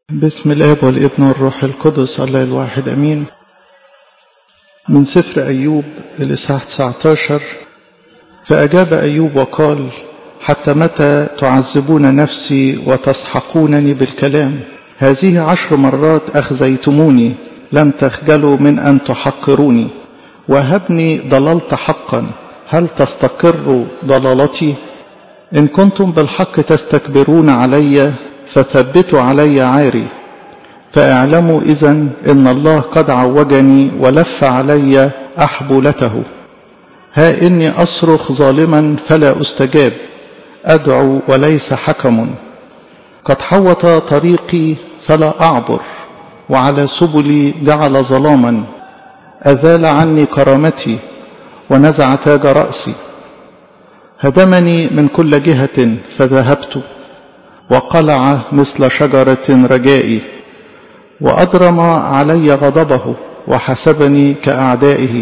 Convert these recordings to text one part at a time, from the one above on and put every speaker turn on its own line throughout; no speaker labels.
بسم الاب والابن والروح القدس الله الواحد امين من سفر ايوب الاصحاح 19 فاجاب ايوب وقال حتى متى تعذبون نفسي وتسحقونني بالكلام هذه عشر مرات اخزيتموني لم تخجلوا من ان تحقروني وهبني ضللت حقا هل تستقر ضلالتي ان كنتم بالحق تستكبرون علي فثبتوا علي عاري فاعلموا اذا ان الله قد عوجني ولف علي احبولته ها اني اصرخ ظالما فلا استجاب ادعو وليس حكم قد حوط طريقي فلا اعبر وعلى سبلي جعل ظلاما اذال عني كرامتي ونزع تاج راسي هدمني من كل جهه فذهبت وقلع مثل شجرة رجائي وأضرم علي غضبه وحسبني كأعدائه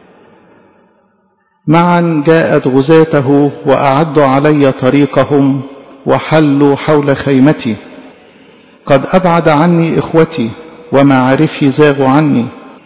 معا جاءت غزاته وأعدوا علي طريقهم وحلوا حول خيمتي قد أبعد عني إخوتي ومعارفي زاغوا عني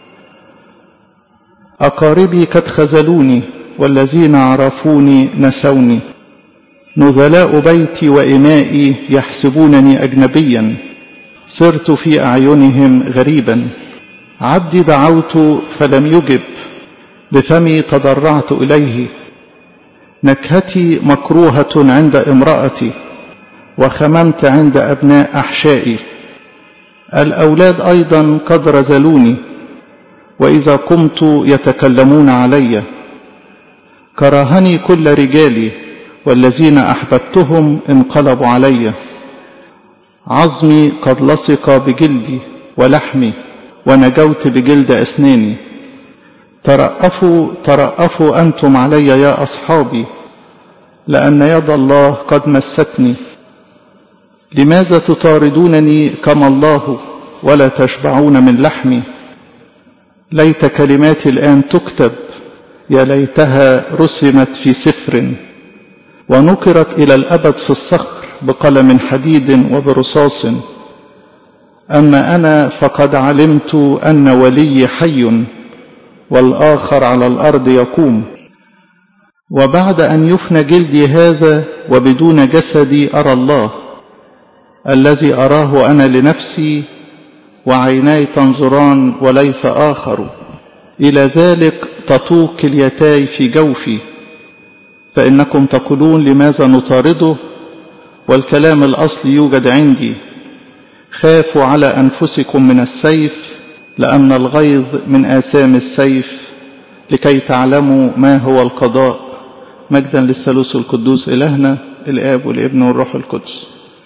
أقاربي قد خذلوني والذين عرفوني نسوني نذلاء بيتي وإمائي يحسبونني أجنبيا صرت في أعينهم غريبا عبدي دعوت فلم يجب بفمي تضرعت إليه نكهتي مكروهة عند امرأتي وخممت عند أبناء أحشائي الأولاد أيضا قد رزلوني وإذا قمت يتكلمون علي كرهني كل رجالي والذين احببتهم انقلبوا علي عظمي قد لصق بجلدي ولحمي ونجوت بجلد اسناني ترأفوا ترأفوا انتم علي يا اصحابي لان يد الله قد مستني لماذا تطاردونني كما الله ولا تشبعون من لحمي ليت كلماتي الان تكتب يا ليتها رسمت في سفر ونكرت إلى الأبد في الصخر بقلم حديد وبرصاص أما أنا فقد علمت أن ولي حي والآخر على الأرض يقوم وبعد أن يفنى جلدي هذا وبدون جسدي أرى الله الذي أراه أنا لنفسي وعيناي تنظران وليس آخر إلى ذلك تطوق كليتاي في جوفي فإنكم تقولون لماذا نطارده والكلام الأصل يوجد عندي خافوا على أنفسكم من السيف لأن الغيظ من آثام السيف لكي تعلموا ما هو القضاء مجدا للثالوث القدوس إلهنا الآب والابن والروح القدس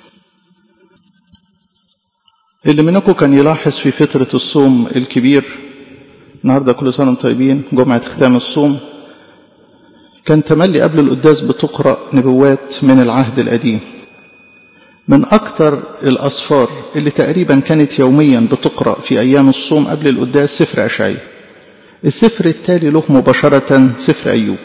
اللي منكم كان يلاحظ في فترة الصوم الكبير النهارده كل سنة وانتم طيبين جمعة ختام الصوم كان تملي قبل القداس بتقرأ نبوات من العهد القديم من أكثر الأصفار اللي تقريبا كانت يوميا بتقرأ في أيام الصوم قبل القداس سفر أشعي السفر التالي له مباشرة سفر أيوب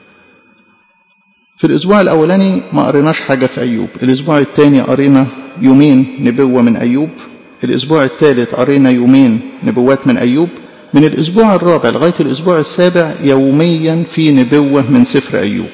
في الأسبوع الأولاني ما قريناش حاجة في أيوب الأسبوع الثاني قرينا يومين نبوة من أيوب الأسبوع الثالث قرينا يومين نبوات من أيوب من الأسبوع الرابع لغاية الأسبوع السابع يوميا في نبوة من سفر أيوب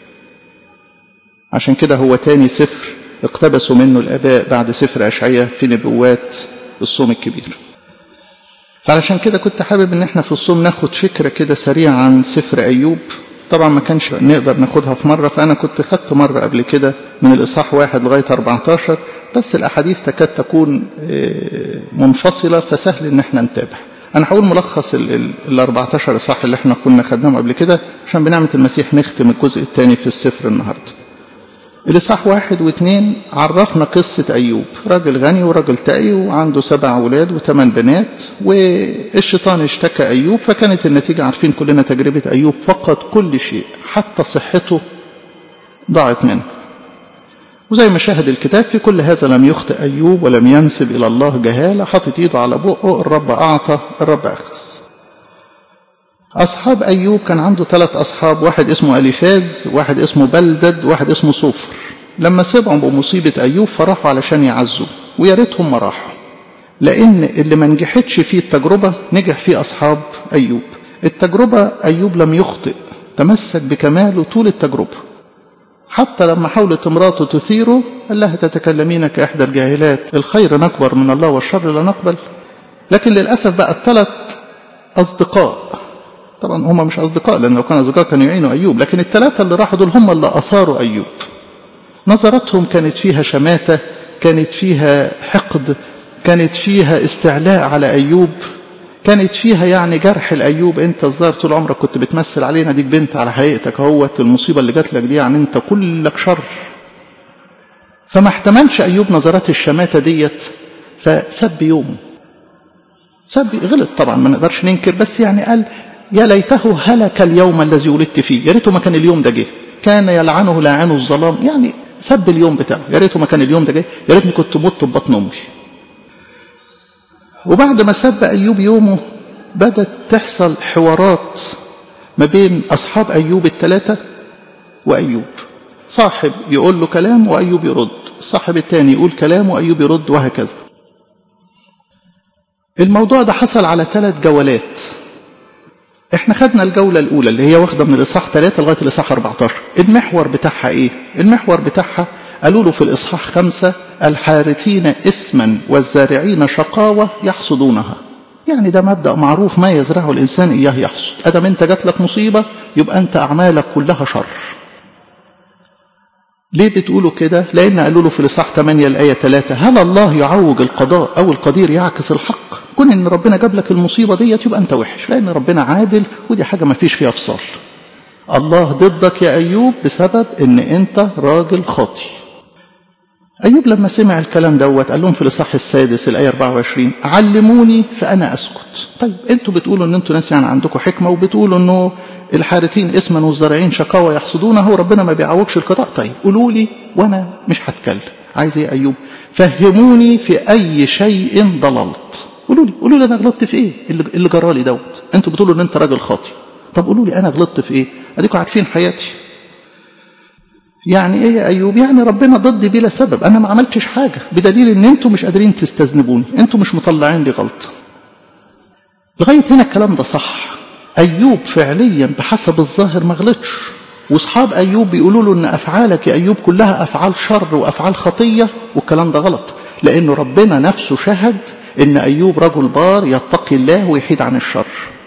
عشان كده هو تاني سفر اقتبسوا منه الآباء بعد سفر أشعية في نبوات الصوم الكبير فعلشان كده كنت حابب ان احنا في الصوم ناخد فكرة كده سريعة عن سفر أيوب طبعا ما كانش نقدر ناخدها في مرة فأنا كنت خدت مرة قبل كده من الإصحاح واحد لغاية 14 بس الأحاديث تكاد تكون منفصلة فسهل ان احنا نتابع أنا هقول ملخص ال 14 إصحاح اللي احنا كنا خدناهم قبل كده عشان بنعمة المسيح نختم الجزء الثاني في السفر النهارده. الإصحاح واحد واثنين عرفنا قصة أيوب، راجل غني وراجل تقي وعنده سبع أولاد وثمان بنات والشيطان اشتكى أيوب فكانت النتيجة عارفين كلنا تجربة أيوب فقد كل شيء حتى صحته ضاعت منه. وزي ما شاهد الكتاب في كل هذا لم يخطئ أيوب ولم ينسب إلى الله جهالة حاطط إيده على بقه الرب أعطى الرب أخذ أصحاب أيوب كان عنده ثلاث أصحاب واحد اسمه أليفاز واحد اسمه بلدد واحد اسمه صوفر لما سمعوا بمصيبة أيوب فراحوا علشان يعزوا ويا ريتهم ما راحوا لأن اللي ما نجحتش فيه التجربة نجح فيه أصحاب أيوب التجربة أيوب لم يخطئ تمسك بكماله طول التجربة حتى لما حاولت امراته تثيره قال لها تتكلمين كإحدى الجاهلات الخير نكبر من الله والشر لا نقبل لكن للأسف بقى الثلاث أصدقاء طبعا هم مش أصدقاء لأن لو كانوا أصدقاء كانوا يعينوا أيوب لكن الثلاثة اللي راحوا دول هم اللي أثاروا أيوب نظرتهم كانت فيها شماتة كانت فيها حقد كانت فيها استعلاء على أيوب كانت فيها يعني جرح الأيوب أنت الظاهر طول عمرك كنت بتمثل علينا ديك بنت على حقيقتك اهوت المصيبة اللي جات لك دي يعني أنت كلك شر فما احتملش أيوب نظرات الشماتة ديت فسب يومه سب غلط طبعا ما نقدرش ننكر بس يعني قال يا ليته هلك اليوم الذي ولدت فيه يا ريته ما كان اليوم ده جه كان يلعنه لاعن الظلام يعني سب اليوم بتاعه يا ريته ما كان اليوم ده جه يا ريتني كنت مت ببطن امي وبعد ما سب ايوب يومه بدت تحصل حوارات ما بين اصحاب ايوب الثلاثه وايوب صاحب يقول له كلام وايوب يرد الصاحب الثاني يقول كلام وايوب يرد وهكذا الموضوع ده حصل على ثلاث جولات احنا خدنا الجولة الأولى اللي هي واخدة من الإصحاح 3 لغاية الإصحاح 14 المحور بتاعها إيه؟ المحور بتاعها قالوا له في الإصحاح 5 الحارثين اسما والزارعين شقاوة يحصدونها يعني ده مبدأ معروف ما يزرعه الإنسان إياه يحصد أدم أنت جات لك مصيبة يبقى أنت أعمالك كلها شر ليه بتقولوا كده لأن قالوا له في الإصحاح 8 الآية 3 هل الله يعوج القضاء أو القدير يعكس الحق كون ان ربنا جاب لك المصيبه ديت يبقى انت وحش لان ربنا عادل ودي حاجه ما فيش فيها فصال الله ضدك يا ايوب بسبب ان انت راجل خاطي ايوب لما سمع الكلام دوت قال لهم في الاصحاح السادس الايه 24 علموني فانا اسكت طيب انتوا بتقولوا ان انتوا ناس يعني عندكم حكمه وبتقولوا انه الحارثين اسما والزارعين شقاوة يحصدونه وربنا ما بيعوجش القضاء طيب قولوا لي وانا مش هتكلم عايز ايه ايوب فهموني في اي شيء ضللت قولوا لي قولوا لي انا غلطت في ايه اللي, اللي جرالي دوت انتوا بتقولوا ان انت راجل خاطي طب قولوا لي انا غلطت في ايه اديكم عارفين حياتي يعني ايه يا ايوب يعني ربنا ضدي بلا سبب انا ما عملتش حاجه بدليل ان انتوا مش قادرين تستذنبوني انتوا مش مطلعين لي غلطه لغايه هنا الكلام ده صح ايوب فعليا بحسب الظاهر ما غلطش واصحاب ايوب بيقولوا له ان افعالك يا ايوب كلها افعال شر وافعال خطيه والكلام ده غلط لانه ربنا نفسه شهد ان ايوب رجل بار يتقي الله ويحيد عن الشر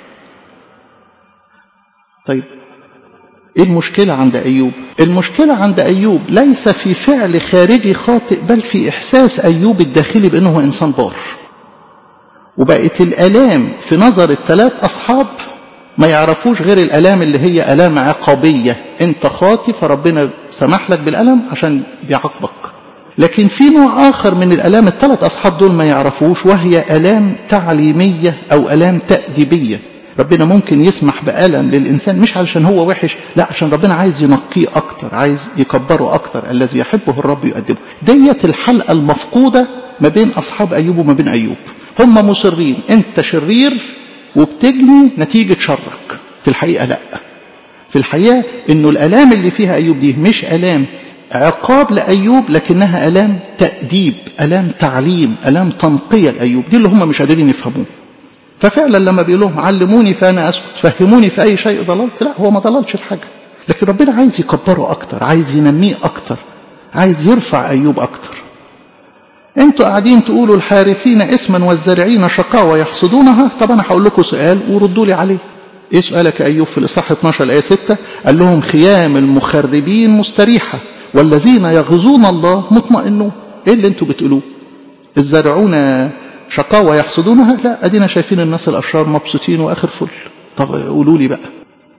طيب ايه المشكله عند ايوب المشكله عند ايوب ليس في فعل خارجي خاطئ بل في احساس ايوب الداخلي بانه هو انسان بار وبقت الالام في نظر الثلاث اصحاب ما يعرفوش غير الالام اللي هي الام عقابيه انت خاطي فربنا سمح لك بالالم عشان بيعاقبك لكن في نوع آخر من الألام الثلاث أصحاب دول ما يعرفوش وهي ألام تعليمية أو ألام تأديبية ربنا ممكن يسمح بألم للإنسان مش علشان هو وحش لا عشان ربنا عايز ينقيه أكتر عايز يكبره أكتر الذي يحبه الرب يؤدبه ديت الحلقة المفقودة ما بين أصحاب أيوب وما بين أيوب هم مصرين أنت شرير وبتجني نتيجة شرك في الحقيقة لا في الحقيقة أنه الألام اللي فيها أيوب دي مش ألام عقاب لأيوب لكنها ألام تأديب ألام تعليم ألام تنقية لأيوب دي اللي هم مش قادرين يفهموه ففعلا لما بيقول لهم علموني فأنا أسكت فهموني في أي شيء ضللت لا هو ما ضللش في حاجة لكن ربنا عايز يكبره أكتر عايز ينميه أكتر عايز يرفع أيوب أكتر انتوا قاعدين تقولوا الحارثين اسما والزارعين شقاوة يحصدونها طب انا هقول لكم سؤال وردوا لي عليه ايه سؤالك يا ايوب في الاصحاح 12 الايه 6 قال لهم خيام المخربين مستريحه والذين يغزون الله مطمئنون ايه اللي انتوا بتقولوه الزارعون شقاوة يحصدونها لا ادينا شايفين الناس الاشرار مبسوطين واخر فل طب قولوا لي بقى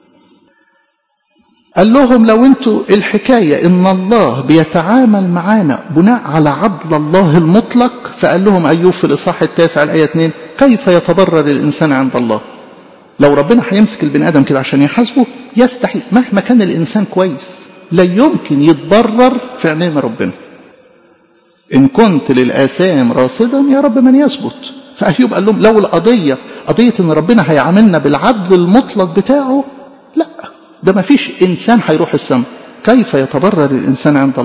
قال لهم لو انتوا الحكاية ان الله بيتعامل معانا بناء على عدل الله المطلق فقال لهم ايوب في الاصحاح التاسع الايه 2 كيف يتبرر الانسان عند الله لو ربنا هيمسك البني ادم كده عشان يحاسبه يستحيل مهما كان الانسان كويس لا يمكن يتبرر في عينين ربنا إن كنت للآثام راصدا يا رب من يثبت فأيوب قال لهم لو القضية قضية إن ربنا هيعاملنا بالعدل المطلق بتاعه لا ده ما فيش إنسان هيروح السماء كيف يتبرر الإنسان عند الله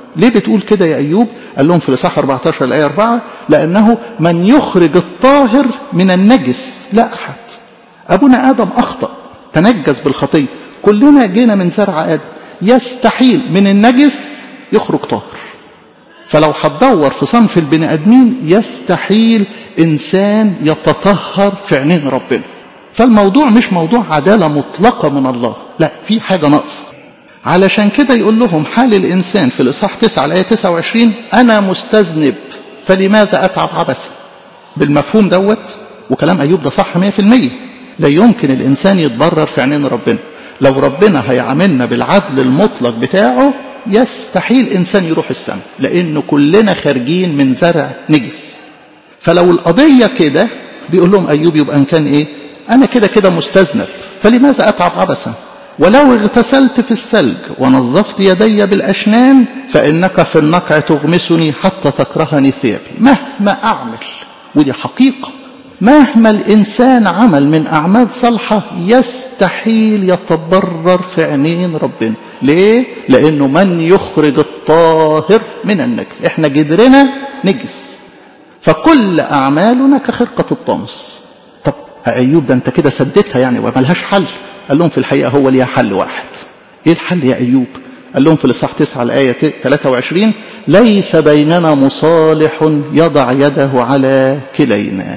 ليه بتقول كده يا أيوب قال لهم في الإصحاح 14 الآية 4 لأنه من يخرج الطاهر من النجس لا أحد أبونا آدم أخطأ تنجس بالخطية كلنا جينا من زرع آدم يستحيل من النجس يخرج طاهر فلو هتدور في صنف البني ادمين يستحيل انسان يتطهر في عينين ربنا فالموضوع مش موضوع عداله مطلقه من الله لا في حاجه ناقصه علشان كده يقول لهم حال الانسان في الاصحاح 9 الايه 29 انا مستذنب فلماذا اتعب عبثا بالمفهوم دوت وكلام ايوب ده صح 100% لا يمكن الانسان يتبرر في عينين ربنا لو ربنا هيعاملنا بالعدل المطلق بتاعه يستحيل انسان يروح السماء لان كلنا خارجين من زرع نجس فلو القضيه كده بيقول لهم ايوب يبقى ان كان ايه انا كده كده مستذنب فلماذا اتعب عبثا ولو اغتسلت في الثلج ونظفت يدي بالاشنان فانك في النقع تغمسني حتى تكرهني ثيابي مهما اعمل ودي حقيقه مهما الإنسان عمل من أعمال صالحة يستحيل يتبرر في عينين ربنا ليه؟ لأنه من يخرج الطاهر من النجس إحنا جدرنا نجس فكل أعمالنا كخرقة الطمس طب أيوب ده أنت كده سددتها يعني وملهاش حل قال لهم في الحقيقة هو ليها حل واحد إيه الحل يا أيوب قال لهم في الإصحاح 9 الآية 23 ليس بيننا مصالح يضع يده على كلينا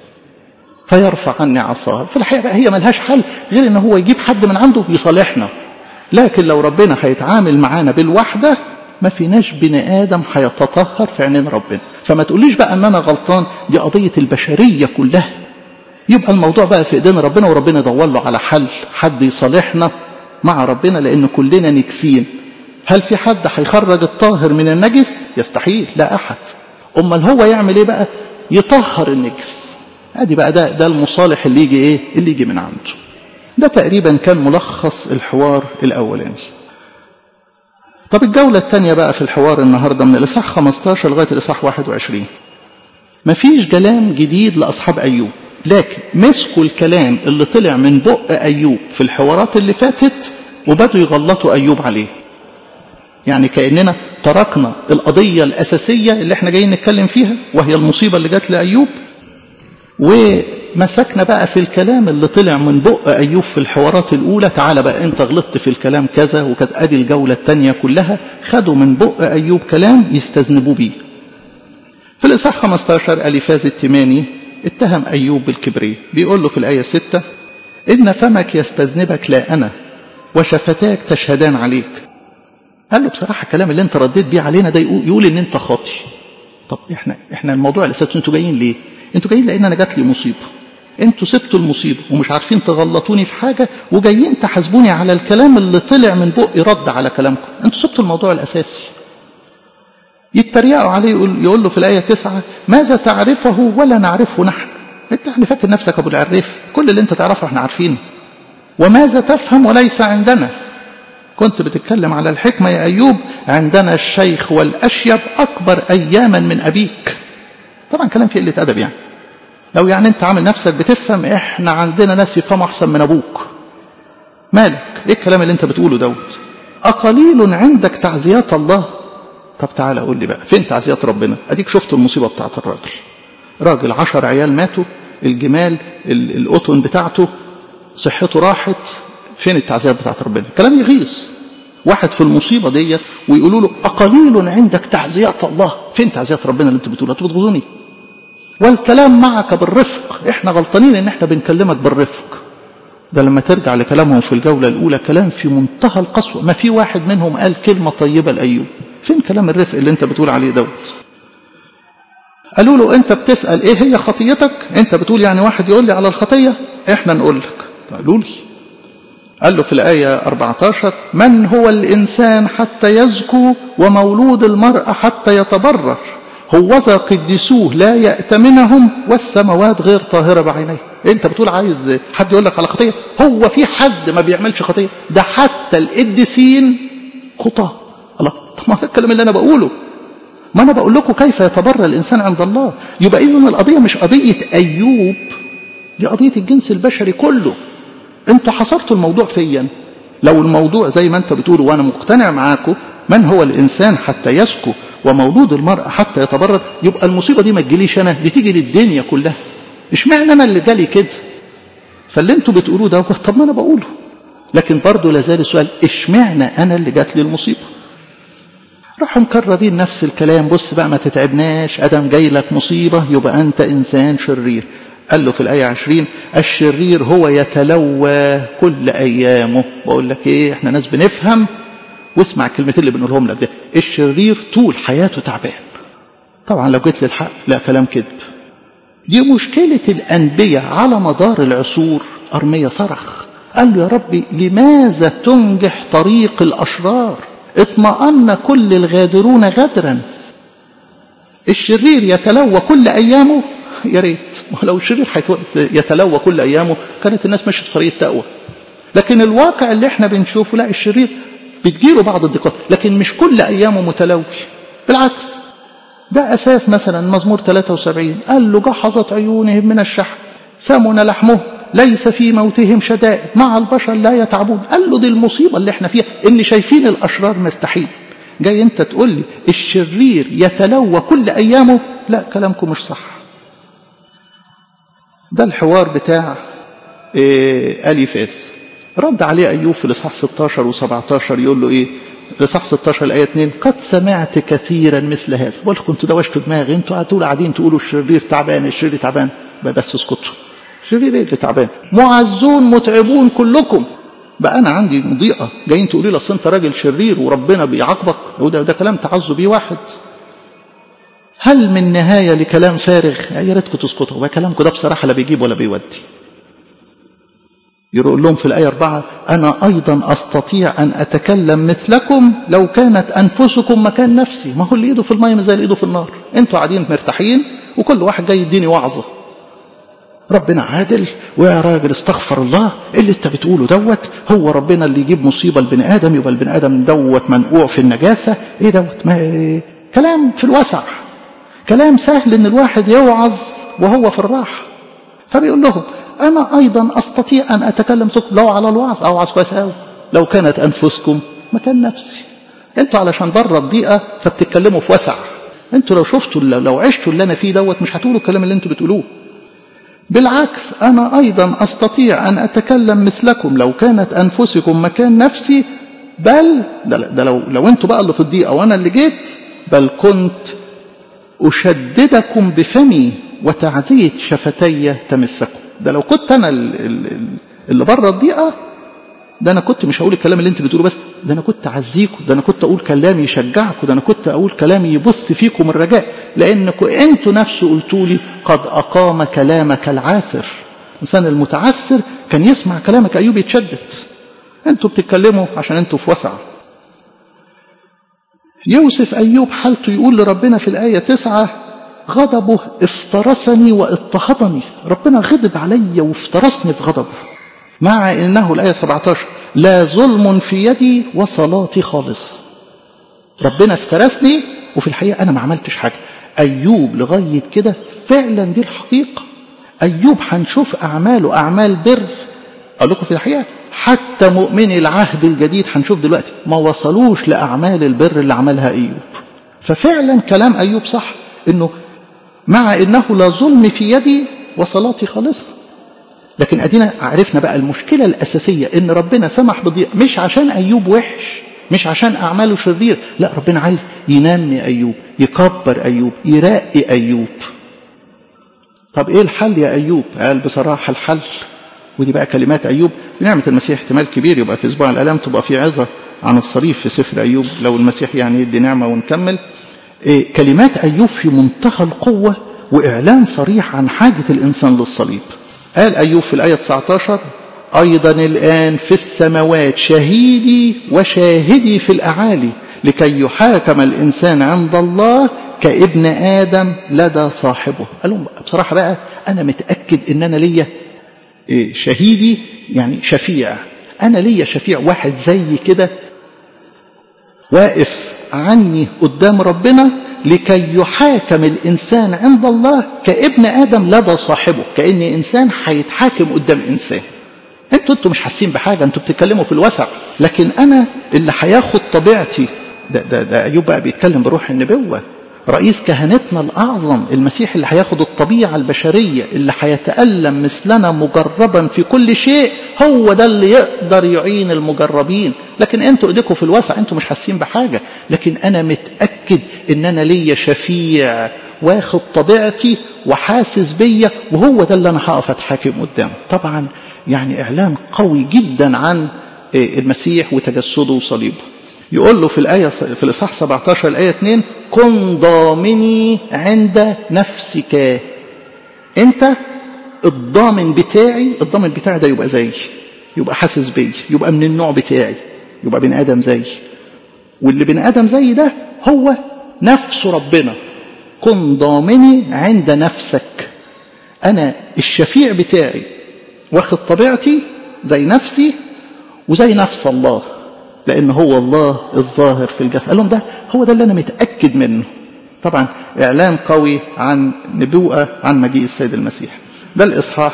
فيرفع عني عصاه في الحقيقة هي ملهاش حل غير ان هو يجيب حد من عنده يصالحنا لكن لو ربنا هيتعامل معانا بالوحدة ما فيناش بني آدم هيتطهر في عينين ربنا فما تقوليش بقى ان انا غلطان دي قضية البشرية كلها يبقى الموضوع بقى في ايدينا ربنا وربنا يدور له على حل حد يصالحنا مع ربنا لان كلنا نكسين هل في حد هيخرج الطاهر من النجس يستحيل لا احد امال هو يعمل ايه بقى يطهر النجس ادي بقى ده ده المصالح اللي يجي ايه اللي يجي من عنده ده تقريبا كان ملخص الحوار الاولاني طب الجولة الثانية بقى في الحوار النهاردة من الإصحاح 15 لغاية الإصحاح 21 مفيش كلام جديد لأصحاب أيوب لكن مسكوا الكلام اللي طلع من بق أيوب في الحوارات اللي فاتت وبدوا يغلطوا أيوب عليه يعني كأننا تركنا القضية الأساسية اللي احنا جايين نتكلم فيها وهي المصيبة اللي جت لأيوب ومسكنا بقى في الكلام اللي طلع من بق أيوب في الحوارات الأولى تعالى بقى أنت غلطت في الكلام كذا وكذا أدي الجولة الثانية كلها خدوا من بق أيوب كلام يستذنبوا بيه في الإصحاح 15 أليفاز التماني اتهم أيوب بالكبرية بيقول له في الآية 6 إن فمك يستذنبك لا أنا وشفتاك تشهدان عليك قال له بصراحة الكلام اللي انت رديت بيه علينا ده يقول ان انت خاطي طب احنا احنا الموضوع الاساسي انتوا جايين ليه انتوا جايين لان انا جات لي مصيبه انتوا سبتوا المصيبه ومش عارفين تغلطوني في حاجه وجايين تحاسبوني على الكلام اللي طلع من بقي رد على كلامكم انتوا سبتوا الموضوع الاساسي يتريقوا عليه يقول, يقول له في الايه تسعة ماذا تعرفه ولا نعرفه نحن انت يعني فاكر نفسك ابو العريف كل اللي انت تعرفه احنا عارفينه وماذا تفهم وليس عندنا كنت بتتكلم على الحكمة يا أيوب عندنا الشيخ والأشيب أكبر أياما من أبيك طبعا كلام فيه قلة أدب يعني لو يعني أنت عامل نفسك بتفهم إحنا عندنا ناس يفهموا أحسن من أبوك مالك إيه الكلام اللي أنت بتقوله دوت أقليل عندك تعزيات الله طب تعالى قول لي بقى فين تعزيات ربنا أديك شفت المصيبة بتاعت الراجل راجل عشر عيال ماتوا الجمال القطن بتاعته صحته راحت فين التعزيات بتاعت ربنا كلام يغيظ واحد في المصيبة ديت ويقولوا له أقليل عندك تعزيات الله فين تعزيات ربنا اللي انت بتقولها انتوا بتغزوني والكلام معك بالرفق احنا غلطانين ان احنا بنكلمك بالرفق ده لما ترجع لكلامهم في الجولة الأولى كلام في منتهى القسوة ما في واحد منهم قال كلمة طيبة لأيوب فين كلام الرفق اللي انت بتقول عليه دوت قالوا له انت بتسأل ايه هي خطيتك انت بتقول يعني واحد يقول لي على الخطية احنا نقول لك قالوا لي قال له في الآية 14 من هو الإنسان حتى يزكو ومولود المرأة حتى يتبرر هوذا قدسوه لا يأتمنهم والسماوات غير طاهرة بعينيه انت بتقول عايز حد يقول لك على خطية هو في حد ما بيعملش خطية ده حتى القديسين خطاه الله طب ما ده الكلام اللي انا بقوله ما انا بقول لكم كيف يتبرر الانسان عند الله يبقى اذا القضية مش قضية ايوب دي قضية الجنس البشري كله انتوا حصرتوا الموضوع فيا لو الموضوع زي ما انت بتقول وانا مقتنع معاكم من هو الانسان حتى يسكو ومولود المرأة حتى يتبرر يبقى المصيبة دي ما تجيليش انا دي تيجي للدنيا كلها اشمعنى انا اللي جالي كده فاللي انتوا بتقولوه ده طب ما انا بقوله لكن برضه لازال السؤال اشمعنى انا اللي جات لي المصيبه راحوا مكررين نفس الكلام بص بقى ما تتعبناش ادم جاي لك مصيبه يبقى انت انسان شرير قال له في الآية عشرين الشرير هو يتلوى كل أيامه بقول لك إيه إحنا ناس بنفهم واسمع الكلمتين اللي بنقولهم لك ده الشرير طول حياته تعبان طبعا لو جيت للحق لا كلام كذب دي مشكلة الأنبياء على مدار العصور أرمية صرخ قال له يا ربي لماذا تنجح طريق الأشرار اطمأن كل الغادرون غدرا الشرير يتلوى كل أيامه يا ريت لو الشرير يتلوى كل أيامه كانت الناس مشت في طريق التقوى لكن الواقع اللي احنا بنشوفه لا الشرير بتجيله بعض الضيقات لكن مش كل أيامه متلوي بالعكس ده أساس مثلا مزمور 73 قال له جحظت عيونهم من الشحم سمن لحمه ليس في موتهم شدائد مع البشر لا يتعبون قال له دي المصيبة اللي احنا فيها ان شايفين الأشرار مرتاحين جاي انت تقول لي الشرير يتلوى كل أيامه لا كلامكم مش صح ده الحوار بتاع إيه أليفاز رد عليه أيوب في الإصحاح 16 و17 يقول له إيه الإصحاح 16 الآية 2 قد سمعت كثيرا مثل هذا بقول لكم انتوا دوشتوا دماغي انتوا هتقولوا قاعدين تقولوا الشرير تعبان الشرير تعبان بس اسكتوا شرير ايه اللي تعبان معزون متعبون كلكم بقى انا عندي مضيئه جايين تقولوا لي اصل انت راجل شرير وربنا بيعاقبك وده ده كلام تعزوا بيه واحد هل من نهايه لكلام فارغ يا ريتكم تسكتوا بقى كلامكم ده بصراحه لا بيجيب ولا بيودي يقول لهم في الآية أربعة أنا أيضا أستطيع أن أتكلم مثلكم لو كانت أنفسكم مكان نفسي ما هو اللي إيده في المية زي اللي إيده في النار أنتوا قاعدين مرتاحين وكل واحد جاي يديني وعظة ربنا عادل ويا راجل استغفر الله اللي انت بتقوله دوت هو ربنا اللي يجيب مصيبة البني آدم يبقى البني آدم دوت منقوع في النجاسة ايه دوت ما إيه؟ كلام في الوسع كلام سهل ان الواحد يوعظ وهو في الراحة فبيقول لهم أنا أيضا أستطيع أن أتكلم لو على الوعظ أو وعظ كويس أوي لو كانت أنفسكم مكان نفسي أنتوا علشان بره الضيقة فبتتكلموا في وسع أنتوا لو شفتوا لو عشتوا اللي أنا فيه دوت مش هتقولوا الكلام اللي أنتوا بتقولوه بالعكس أنا أيضا أستطيع أن أتكلم مثلكم لو كانت أنفسكم مكان نفسي بل ده, ده لو, لو أنتوا بقى اللي في الضيقة وأنا اللي جيت بل كنت أشددكم بفمي وتعزية شفتي تمسكم ده لو كنت أنا اللي بره الضيقة ده أنا كنت مش هقول الكلام اللي أنت بتقوله بس ده أنا كنت أعزيكم ده أنا كنت أقول كلام يشجعكم ده أنا كنت أقول كلام يبث فيكم الرجاء لأنكم أنتوا نفسه قلتوا لي قد أقام كلامك العاثر الإنسان المتعسر كان يسمع كلامك أيوب يتشدد أنتوا بتتكلموا عشان أنتوا في وسع يوسف أيوب حالته يقول لربنا في الآية تسعة غضبه افترسني واضطهدني ربنا غضب علي وافترسني في غضبه مع انه الايه 17 لا ظلم في يدي وصلاتي خالص ربنا افترسني وفي الحقيقه انا ما عملتش حاجه ايوب لغايه كده فعلا دي الحقيقه ايوب هنشوف اعماله اعمال بر اقول لكم في الحقيقه حتى مؤمني العهد الجديد هنشوف دلوقتي ما وصلوش لاعمال البر اللي عملها ايوب ففعلا كلام ايوب صح انه مع انه لا ظلم في يدي وصلاتي خالصه لكن ادينا عرفنا بقى المشكله الاساسيه ان ربنا سمح بضيق مش عشان ايوب وحش مش عشان اعماله شرير لا ربنا عايز ينمي ايوب يكبر ايوب يرقي ايوب طب ايه الحل يا ايوب قال بصراحه الحل ودي بقى كلمات ايوب بنعمه المسيح احتمال كبير يبقى في اسبوع الالام تبقى في عظه عن الصليب في سفر ايوب لو المسيح يعني يدي نعمه ونكمل إيه كلمات أيوب في منتهى القوة وإعلان صريح عن حاجة الإنسان للصليب قال أيوب في الآية 19 أيضا الآن في السماوات شهيدي وشاهدي في الأعالي لكي يحاكم الإنسان عند الله كابن آدم لدى صاحبه قال لهم بصراحة بقى أنا متأكد إن أنا ليا شهيدي يعني شفيع أنا ليا شفيع واحد زي كده واقف عني قدام ربنا لكي يحاكم الإنسان عند الله كابن آدم لدى صاحبه كأن إنسان هيتحاكم قدام إنسان انتوا انتوا مش حاسين بحاجه انتوا بتتكلموا في الوسع لكن انا اللي هياخد طبيعتي ده ده ده ايوب بقى بيتكلم بروح النبوه رئيس كهنتنا الاعظم المسيح اللي هياخد الطبيعه البشريه اللي هيتالم مثلنا مجربا في كل شيء هو ده اللي يقدر يعين المجربين لكن انتوا ايديكم في الوسع انتوا مش حاسين بحاجه لكن انا متاكد ان انا ليا شفيع واخد طبيعتي وحاسس بيا وهو ده اللي انا هقف اتحاكم قدامه طبعا يعني اعلان قوي جدا عن المسيح وتجسده وصليبه يقول له في الآية في الإصحاح 17 الآية 2 كن ضامني عند نفسك أنت الضامن بتاعي الضامن بتاعي ده يبقى زيي يبقى حاسس بيا يبقى من النوع بتاعي يبقى بني آدم زيي واللي بني آدم زيي ده هو نفس ربنا كن ضامني عند نفسك أنا الشفيع بتاعي واخد طبيعتي زي نفسي وزي نفس الله لأن هو الله الظاهر في الجسد قال لهم ده هو ده اللي أنا متأكد منه طبعا إعلان قوي عن نبوءة عن مجيء السيد المسيح ده الإصحاح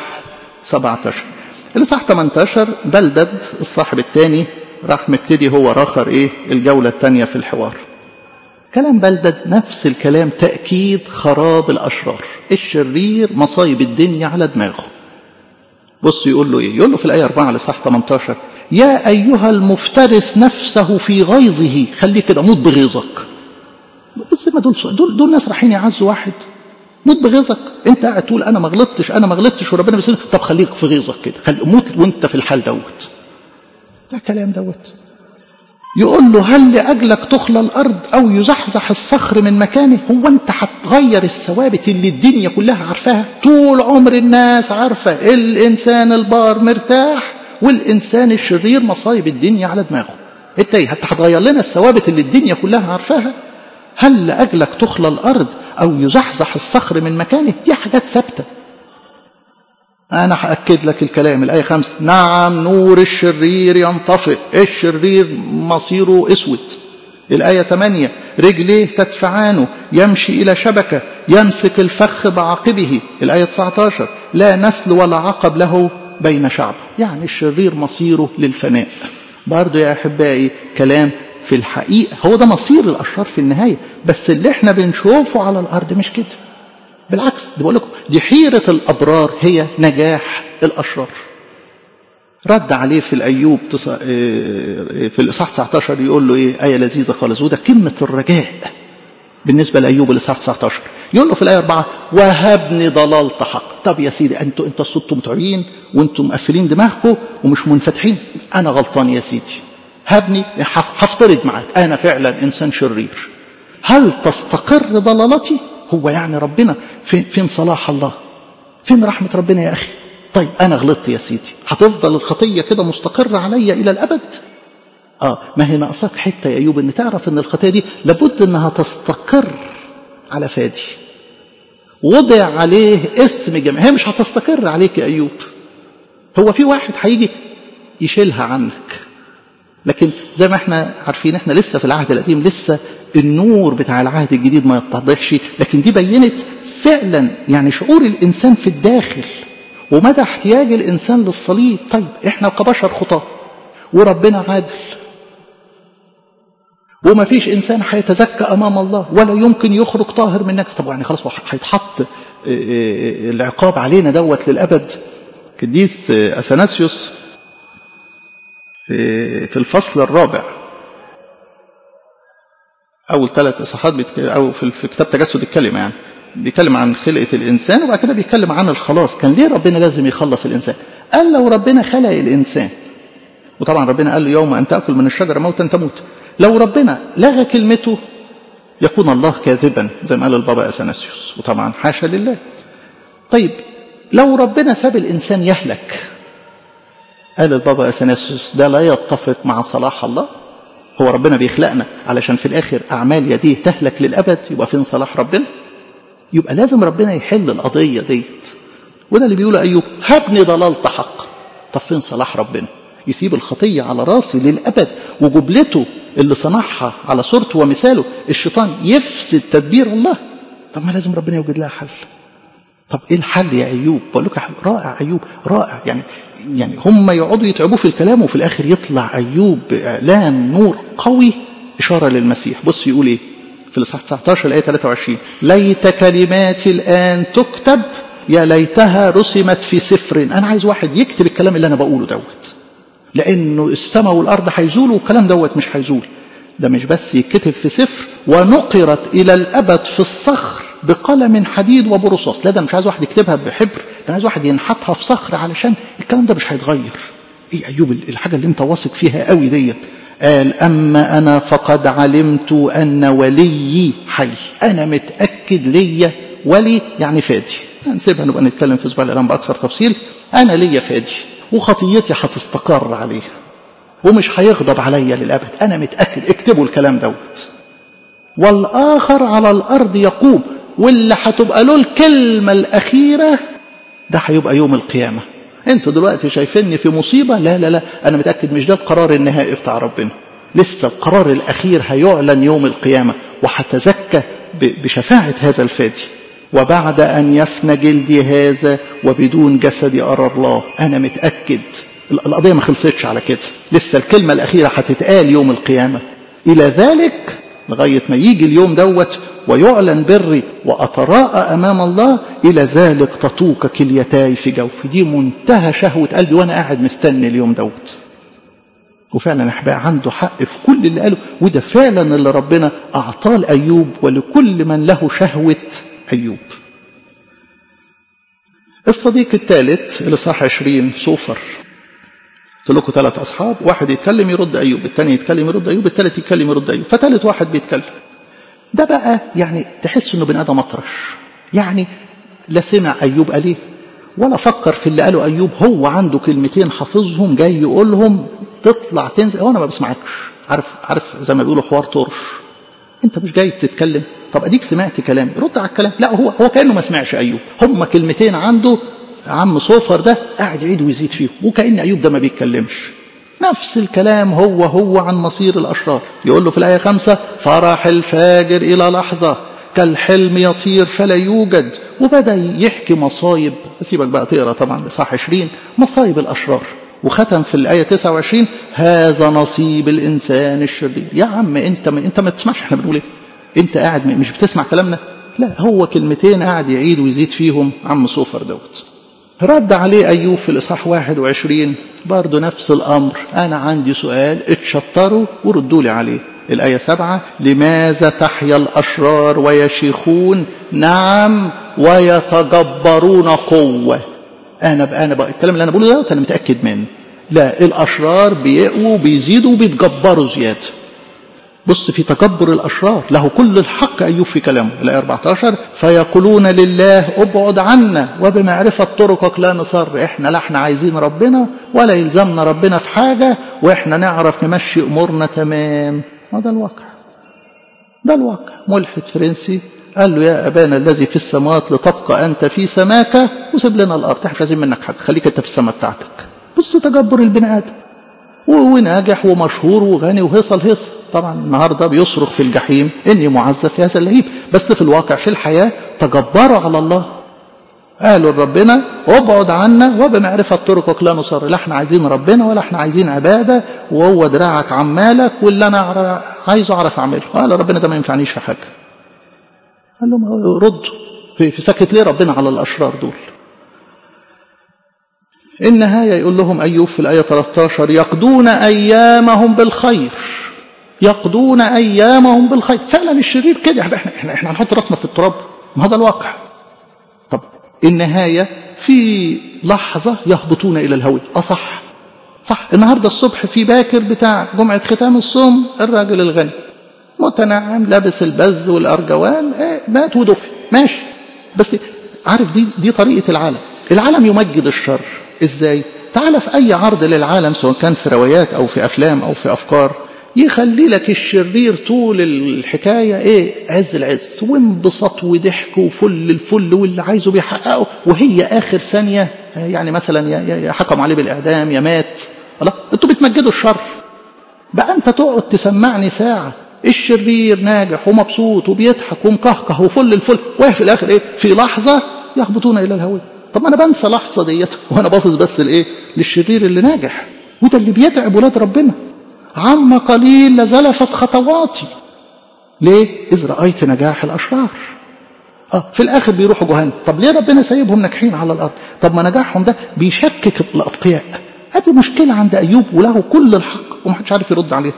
17 الإصحاح 18 بلدد الصاحب الثاني راح مبتدي هو راخر إيه الجولة الثانية في الحوار كلام بلدد نفس الكلام تأكيد خراب الأشرار الشرير مصايب الدنيا على دماغه بص يقول له إيه يقول له في الآية 4 الإصحاح 18 يا أيها المفترس نفسه في غيظه خليه كده موت بغيظك بص ما دول دول, دول ناس رايحين يعزوا واحد موت بغيظك انت قاعد تقول انا ما غلطتش انا ما غلطتش وربنا بيسلم طب خليك في غيظك كده خلي موت وانت في الحال دوت ده كلام دوت يقول له هل لأجلك تخلى الأرض أو يزحزح الصخر من مكانه هو أنت هتغير الثوابت اللي الدنيا كلها عارفاها طول عمر الناس عارفة الإنسان البار مرتاح والإنسان الشرير مصايب الدنيا على دماغه أنت إيه أنت هتغير لنا الثوابت اللي الدنيا كلها عارفاها هل لأجلك تخلى الأرض أو يزحزح الصخر من مكانه دي حاجات ثابتة أنا هأكد لك الكلام الآية خمسة نعم نور الشرير ينطفئ الشرير مصيره أسود الآية 8 رجليه تدفعانه يمشي إلى شبكة يمسك الفخ بعقبه الآية 19 لا نسل ولا عقب له بين شعب يعني الشرير مصيره للفناء برضو يا أحبائي كلام في الحقيقة هو ده مصير الأشرار في النهاية بس اللي احنا بنشوفه على الأرض مش كده بالعكس دي بقول لكم دي حيرة الأبرار هي نجاح الأشرار رد عليه في الأيوب في الإصحاح 19 يقول له إيه آية لذيذة خالص وده قمة الرجاء بالنسبة لأيوب الإصحاح 19 يقول له في الآية 4 وهبني ضللت حق طب يا سيدي أنتوا أنتوا صوتوا متعين وأنتوا مقفلين دماغكم ومش منفتحين أنا غلطان يا سيدي هبني هفترض معاك أنا فعلا إنسان شرير هل تستقر ضلالتي هو يعني ربنا فين, فين صلاح الله فين رحمة ربنا يا أخي طيب أنا غلطت يا سيدي هتفضل الخطية كده مستقرة عليا إلى الأبد آه ما هي ناقصاك حتة يا أيوب إن تعرف إن الخطية دي لابد إنها تستقر على فادي وضع عليه إثم جميع هي مش هتستقر عليك يا أيوب هو في واحد هيجي يشيلها عنك لكن زي ما احنا عارفين احنا لسه في العهد القديم لسه النور بتاع العهد الجديد ما يتضحش لكن دي بينت فعلا يعني شعور الانسان في الداخل ومدى احتياج الانسان للصليب طيب احنا كبشر خطاه وربنا عادل وما فيش انسان هيتزكى امام الله ولا يمكن يخرج طاهر من نجس طب يعني خلاص هيتحط العقاب علينا دوت للابد قديس اثناسيوس في في الفصل الرابع اول ثلاث اصحاحات او في, في كتاب تجسد الكلمه يعني بيتكلم عن خلقه الانسان وبعد كده بيتكلم عن الخلاص كان ليه ربنا لازم يخلص الانسان قال لو ربنا خلق الانسان وطبعا ربنا قال له يوم ان تاكل من الشجره موتا تموت لو ربنا لغى كلمته يكون الله كاذبا زي ما قال البابا اثناسيوس وطبعا حاشا لله طيب لو ربنا ساب الانسان يهلك قال البابا اثناسيوس ده لا يتفق مع صلاح الله هو ربنا بيخلقنا علشان في الاخر اعمال يديه تهلك للابد يبقى فين صلاح ربنا يبقى لازم ربنا يحل القضيه ديت وده اللي بيقوله ايوب هبني ضللت حق طب فين صلاح ربنا يسيب الخطيه على راسي للابد وجبلته اللي صنعها على صورته ومثاله الشيطان يفسد تدبير الله طب ما لازم ربنا يوجد لها حل طب ايه الحل يا ايوب بقول لك رائع ايوب رائع يعني يعني هم يقعدوا يتعبوا في الكلام وفي الاخر يطلع ايوب باعلان نور قوي اشاره للمسيح بص يقول ايه في الاصحاح 19 الايه 23 ليت كلماتي الان تكتب يا ليتها رسمت في سفر انا عايز واحد يكتب الكلام اللي انا بقوله دوت لانه السماء والارض هيزولوا والكلام دوت مش هيزول ده مش بس يتكتب في سفر ونقرت الى الابد في الصخر بقلم حديد وبرصاص لا ده مش عايز واحد يكتبها بحبر ده عايز واحد ينحتها في صخر علشان الكلام ده مش هيتغير ايه ايوب الحاجه اللي انت واثق فيها قوي ديت قال اما انا فقد علمت ان وليي حي انا متاكد ليا ولي يعني فادي هنسيبها نبقى نتكلم في اسبوع الاعلام باكثر تفصيل انا ليا فادي وخطيتي هتستقر عليه ومش هيغضب عليا للابد انا متاكد اكتبوا الكلام دوت والاخر على الارض يقوم واللي هتبقى له الكلمه الاخيره ده هيبقى يوم القيامه انتوا دلوقتي شايفيني في مصيبه لا لا لا انا متاكد مش ده القرار النهائي بتاع ربنا لسه القرار الاخير هيعلن يوم القيامه وهتزكى بشفاعه هذا الفادي وبعد ان يفنى جلدي هذا وبدون جسدي ارى الله انا متاكد القضيه ما خلصتش على كده لسه الكلمه الاخيره هتتقال يوم القيامه الى ذلك لغاية ما يجي اليوم دوت ويعلن بري وأتراءى أمام الله إلى ذلك تطوك كليتاي في جوفي دي منتهى شهوة قلبي وأنا قاعد مستني اليوم دوت وفعلا أحباء عنده حق في كل اللي قاله وده فعلا اللي ربنا أعطاه لأيوب ولكل من له شهوة أيوب الصديق الثالث اللي صح عشرين صوفر قلت لكم ثلاث اصحاب واحد يتكلم يرد ايوب الثاني يتكلم يرد ايوب الثالث يتكلم يرد ايوب فثالث واحد بيتكلم ده بقى يعني تحس انه بني ادم اطرش يعني لا سمع ايوب قال ولا فكر في اللي قاله ايوب هو عنده كلمتين حافظهم جاي يقولهم تطلع تنزل وانا ما بسمعكش عارف عارف زي ما بيقولوا حوار طرش انت مش جاي تتكلم طب اديك سمعت كلامي رد على الكلام لا هو هو كانه ما سمعش ايوب هم كلمتين عنده عم صوفر ده قاعد يعيد ويزيد فيه وكأن أيوب ده ما بيتكلمش نفس الكلام هو هو عن مصير الأشرار يقول له في الآية خمسة فرح الفاجر إلى لحظة كالحلم يطير فلا يوجد وبدأ يحكي مصايب سيبك بقى تقرا طبعا صح 20 مصايب الأشرار وختم في الآية 29 هذا نصيب الإنسان الشرير يا عم أنت ما أنت ما تسمعش احنا بنقول إيه أنت قاعد مش بتسمع كلامنا لا هو كلمتين قاعد يعيد ويزيد فيهم عم صوفر دوت رد عليه أيوب في الإصحاح 21 برضه نفس الأمر أنا عندي سؤال اتشطروا وردوا لي عليه الآية سبعة لماذا تحيا الأشرار ويشيخون نعم ويتجبرون قوة أنا بقى أنا بقى الكلام اللي أنا بقوله ده أنا متأكد منه لا الأشرار بيقووا بيزيدوا وبيتجبروا زيادة بص في تكبر الأشرار له كل الحق أيوب في كلامه الآية 14 فيقولون لله ابعد عنا وبمعرفة طرقك لا نصر إحنا لا إحنا عايزين ربنا ولا يلزمنا ربنا في حاجة وإحنا نعرف نمشي أمورنا تمام وده الواقع ده الواقع ملحد فرنسي قال له يا أبانا الذي في السماوات لتبقى أنت في سماك وسيب لنا الأرض احنا مش عايزين منك حاجة خليك أنت في السماء بتاعتك بص تجبر البني آدم وناجح ومشهور وغني وهيصل هيصل طبعا النهارده بيصرخ في الجحيم اني معذب في هذا اللهيب بس في الواقع في الحياه تجبروا على الله قالوا لربنا ابعد عنا وبمعرفة طرقك لا نصر لا احنا عايزين ربنا ولا احنا عايزين عبادة وهو دراعك عمالك واللي انا عايزه اعرف اعمله قال ربنا ده ما ينفعنيش في حاجة قال لهم ردوا في, في سكت ليه ربنا على الاشرار دول النهاية يقول لهم أيوب في الآية 13 يقضون أيامهم بالخير يقضون أيامهم بالخير فعلا الشرير كده احنا, احنا, احنا هنحط راسنا في التراب ما هذا الواقع طب النهاية في لحظة يهبطون إلى الهوية أصح صح النهاردة الصبح في باكر بتاع جمعة ختام الصوم الراجل الغني متنعم لابس البز والأرجوان ايه مات ودفن ماشي بس عارف دي دي طريقة العالم العالم يمجد الشر ازاي تعال في اي عرض للعالم سواء كان في روايات او في افلام او في افكار يخلي لك الشرير طول الحكاية ايه عز العز وانبساط وضحك وفل الفل واللي عايزه بيحققه وهي اخر ثانية يعني مثلا يا حكم عليه بالاعدام يا مات الله انتوا بتمجدوا الشر بقى انت تقعد تسمعني ساعة الشرير ناجح ومبسوط وبيضحك ومكهكه وفل الفل وهي في الاخر ايه في لحظة يهبطون الى الهوية طب ما انا بنسى لحظه ديت وانا باصص بس لايه للشرير اللي ناجح وده اللي بيتعب ولاد ربنا عم قليل لزلفت خطواتي ليه اذ رايت نجاح الاشرار اه في الاخر بيروحوا جهنم طب ليه ربنا سايبهم ناجحين على الارض طب ما نجاحهم ده بيشكك الاتقياء هذه مشكله عند ايوب وله كل الحق ومحدش عارف يرد عليها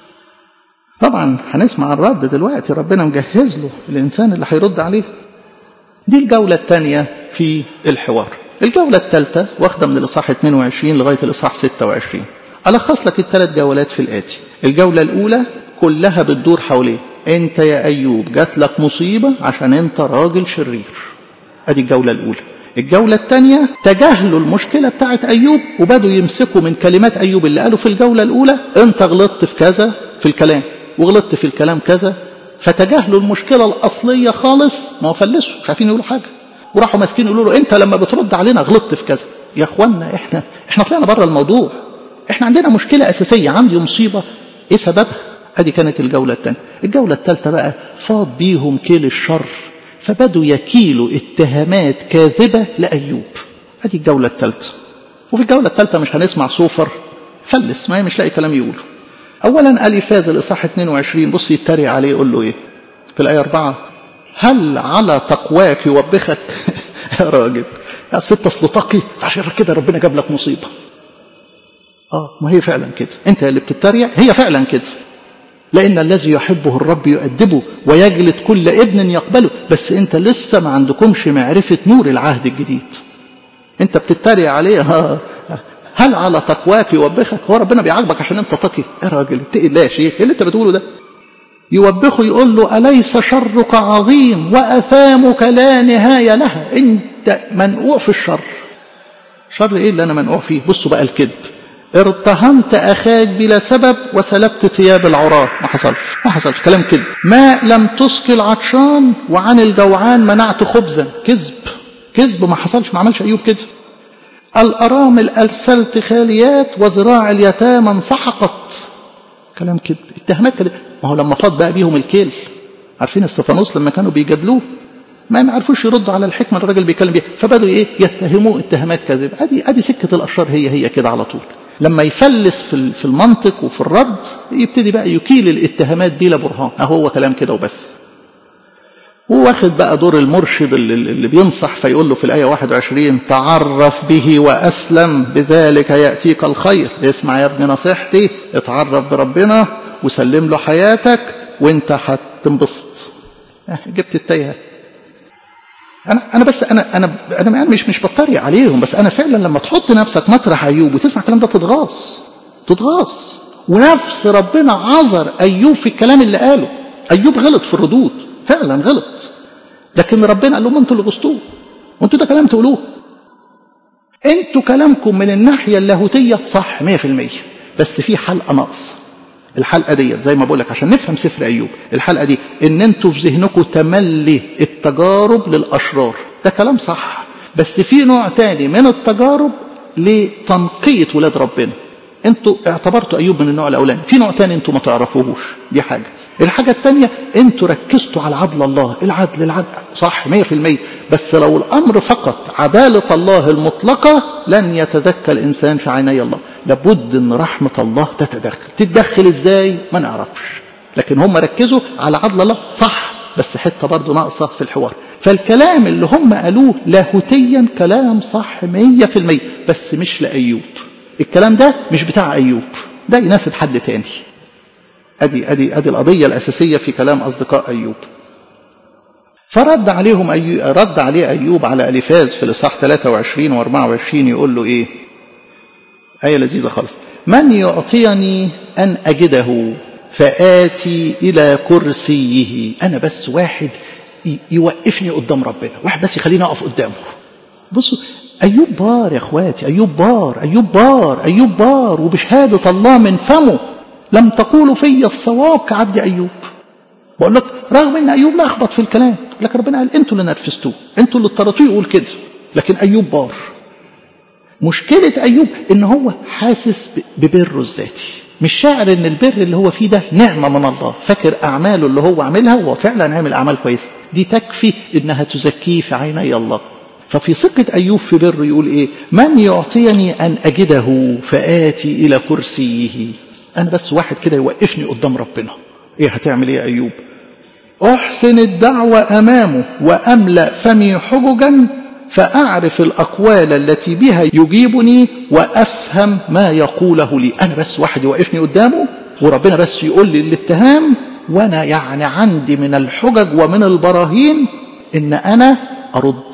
طبعا هنسمع الرد دلوقتي ربنا مجهز له الانسان اللي هيرد عليه دي الجوله الثانيه في الحوار الجوله الثالثه واخده من الاصحاح 22 لغايه الاصحاح 26 الخص لك الثلاث جولات في الاتي الجوله الاولى كلها بتدور حواليه انت يا ايوب جات لك مصيبه عشان انت راجل شرير ادي الجوله الاولى الجولة الثانية تجاهلوا المشكلة بتاعت أيوب وبدوا يمسكوا من كلمات أيوب اللي قالوا في الجولة الأولى أنت غلطت في كذا في الكلام وغلطت في الكلام كذا فتجاهلوا المشكلة الأصلية خالص ما هو فلسوا مش عارفين يقولوا حاجة وراحوا ماسكين يقولوا له أنت لما بترد علينا غلطت في كذا يا إخوانا إحنا إحنا طلعنا بره الموضوع إحنا عندنا مشكلة أساسية عندي مصيبة إيه سببها؟ أدي كانت الجولة الثانية الجولة الثالثة بقى فاض بيهم كيل الشر فبدوا يكيلوا اتهامات كاذبة لأيوب ادي الجولة الثالثة وفي الجولة الثالثة مش هنسمع صوفر فلس ما مش لاقي كلام يقوله أولا أليفاز الإصحاح 22 بص يتريق عليه يقول له إيه في الآية 4 هل على تقواك يوبخك يا راجل يا ست أصل تقي فعشان كده ربنا جاب لك مصيبة آه ما هي فعلا كده أنت اللي بتتريق هي فعلا كده لأن الذي يحبه الرب يؤدبه ويجلد كل ابن يقبله بس أنت لسه ما عندكمش معرفة نور العهد الجديد أنت بتتريق عليه ها هل على تقواك يوبخك هو ربنا بيعاقبك عشان أنت تقي يا راجل اتقي الله يا شيخ ايه اللي أنت بتقوله ده يوبخه يقول له أليس شرك عظيم وأثامك لا نهاية لها أنت منقوع في الشر شر إيه اللي أنا منقوع فيه بصوا بقى الكذب ارتهنت أخاك بلا سبب وسلبت ثياب العراة ما حصلش ما حصلش كلام كذب ما لم تسقي العطشان وعن الجوعان منعت خبزا كذب كذب ما حصلش ما عملش أيوب كده الأرامل أرسلت خاليات وزراع اليتامى انسحقت كلام كذب اتهامات كده ما هو لما فاض بقى بيهم الكيل عارفين استفانوس لما كانوا بيجادلوه ما ما عرفوش يردوا على الحكمه اللي الراجل بيتكلم بيها فبدوا ايه يتهموه اتهامات كذب ادي ادي سكه الاشرار هي هي كده على طول لما يفلس في في المنطق وفي الرد يبتدي بقى يكيل الاتهامات بلا برهان اهو هو كلام كده وبس واخد بقى دور المرشد اللي, اللي بينصح فيقول له في الآية 21 تعرف به وأسلم بذلك يأتيك الخير اسمع يا ابني نصيحتي اتعرف بربنا وسلم له حياتك وانت هتنبسط جبت التايهه انا انا بس انا انا انا مش مش بتريق عليهم بس انا فعلا لما تحط نفسك مطرح ايوب وتسمع الكلام ده تتغاظ تتغاظ ونفس ربنا عذر ايوب في الكلام اللي قاله ايوب غلط في الردود فعلا غلط لكن ربنا قال لهم انتوا اللي غصتوه وانتوا ده كلام تقولوه انتوا كلامكم من الناحيه اللاهوتيه صح 100% بس في حلقه ناقصه الحلقة ديت زي ما بقول لك عشان نفهم سفر أيوب الحلقة دي إن أنتوا في ذهنكم تملي التجارب للأشرار ده كلام صح بس في نوع تاني من التجارب لتنقية ولاد ربنا انتوا اعتبرتوا ايوب من النوع الاولاني في نوع تاني انتوا ما تعرفوهوش دي حاجه الحاجه الثانيه انتوا ركزتوا على عدل الله العدل العدل صح 100% بس لو الامر فقط عداله الله المطلقه لن يتذكى الانسان في عيني الله لابد ان رحمه الله تتدخل تتدخل ازاي ما نعرفش لكن هم ركزوا على عدل الله صح بس حته برضه ناقصه في الحوار فالكلام اللي هم قالوه لاهوتيا كلام صح 100% بس مش لايوب الكلام ده مش بتاع أيوب ده يناسب حد تاني أدي, أدي, أدي القضية الأساسية في كلام أصدقاء أيوب فرد عليهم أيوب رد عليه أيوب على أليفاز في الإصحاح 23 و 24 يقول له إيه آية لذيذة خالص من يعطيني أن أجده فآتي إلى كرسيه أنا بس واحد يوقفني قدام ربنا واحد بس يخليني أقف قدامه بصوا أيوب بار يا أخواتي أيوب بار أيوب بار أيوب بار وبشهادة الله من فمه لم تقولوا في الصواب كعبد أيوب بقول لك رغم ان ايوب لخبط في الكلام لكن ربنا قال انتوا اللي نرفزتوه انتوا اللي اضطريتوه يقول كده لكن ايوب بار مشكلة ايوب ان هو حاسس ببره الذاتي مش شاعر ان البر اللي هو فيه ده نعمة من الله فاكر اعماله اللي هو عاملها هو فعلا عامل اعمال كويسة دي تكفي انها تزكيه في عيني الله ففي ثقة أيوب في بر يقول إيه من يعطيني أن أجده فآتي إلى كرسيه أنا بس واحد كده يوقفني قدام ربنا إيه هتعمل إيه يا أيوب أحسن الدعوة أمامه وأملأ فمي حججا فأعرف الأقوال التي بها يجيبني وأفهم ما يقوله لي أنا بس واحد يوقفني قدامه وربنا بس يقول لي الاتهام وأنا يعني عندي من الحجج ومن البراهين إن أنا أرد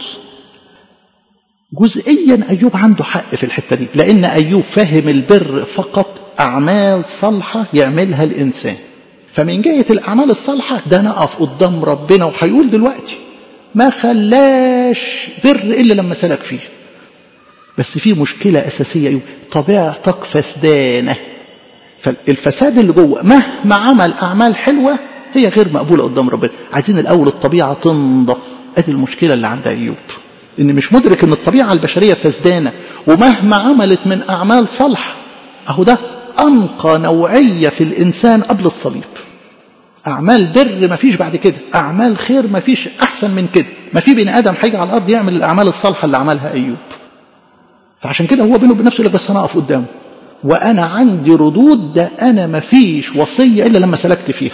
جزئيا أيوب عنده حق في الحتة دي لأن أيوب فهم البر فقط أعمال صالحة يعملها الإنسان فمن جهة الأعمال الصالحة ده نقف قدام ربنا وهيقول دلوقتي ما خلاش بر إلا لما سلك فيه بس في مشكلة أساسية أيوب طبيعتك فسدانة فالفساد اللي جوه مهما عمل أعمال حلوة هي غير مقبولة قدام ربنا عايزين الأول الطبيعة تنضف أدي المشكلة اللي عند أيوب إن مش مدرك إن الطبيعة البشرية فسدانة ومهما عملت من أعمال صالحة أهو ده أنقى نوعية في الإنسان قبل الصليب أعمال بر ما فيش بعد كده أعمال خير ما فيش أحسن من كده ما في بني آدم هيجي على الأرض يعمل الأعمال الصالحة اللي عملها أيوب فعشان كده هو بينه وبين نفسه يقول بس أنا أقف قدامه وأنا عندي ردود ده أنا ما فيش وصية إلا لما سلكت فيها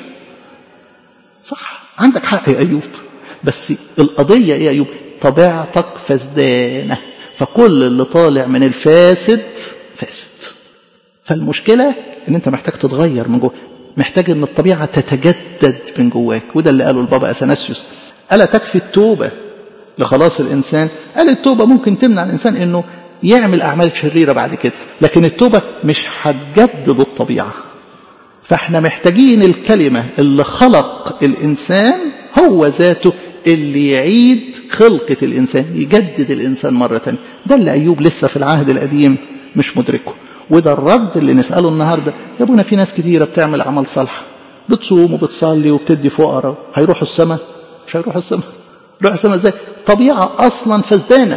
صح عندك حق يا أيوب بس القضية يا أيوب طبيعتك فسدانة فكل اللي طالع من الفاسد فاسد فالمشكلة ان انت محتاج تتغير من جوه محتاج ان الطبيعة تتجدد من جواك وده اللي قاله البابا اثناسيوس ألا تكفي التوبة لخلاص الإنسان قال التوبة ممكن تمنع الإنسان انه يعمل أعمال شريرة بعد كده لكن التوبة مش هتجدد الطبيعة فاحنا محتاجين الكلمة اللي خلق الإنسان هو ذاته اللي يعيد خلقة الإنسان يجدد الإنسان مرة تانية ده اللي أيوب لسه في العهد القديم مش مدركه وده الرد اللي نسأله النهاردة يا ابونا في ناس كتيرة بتعمل أعمال صالحة بتصوم وبتصلي وبتدي فقراء هيروحوا السماء مش هيروحوا السماء يروحوا السماء ازاي طبيعة أصلا فسدانة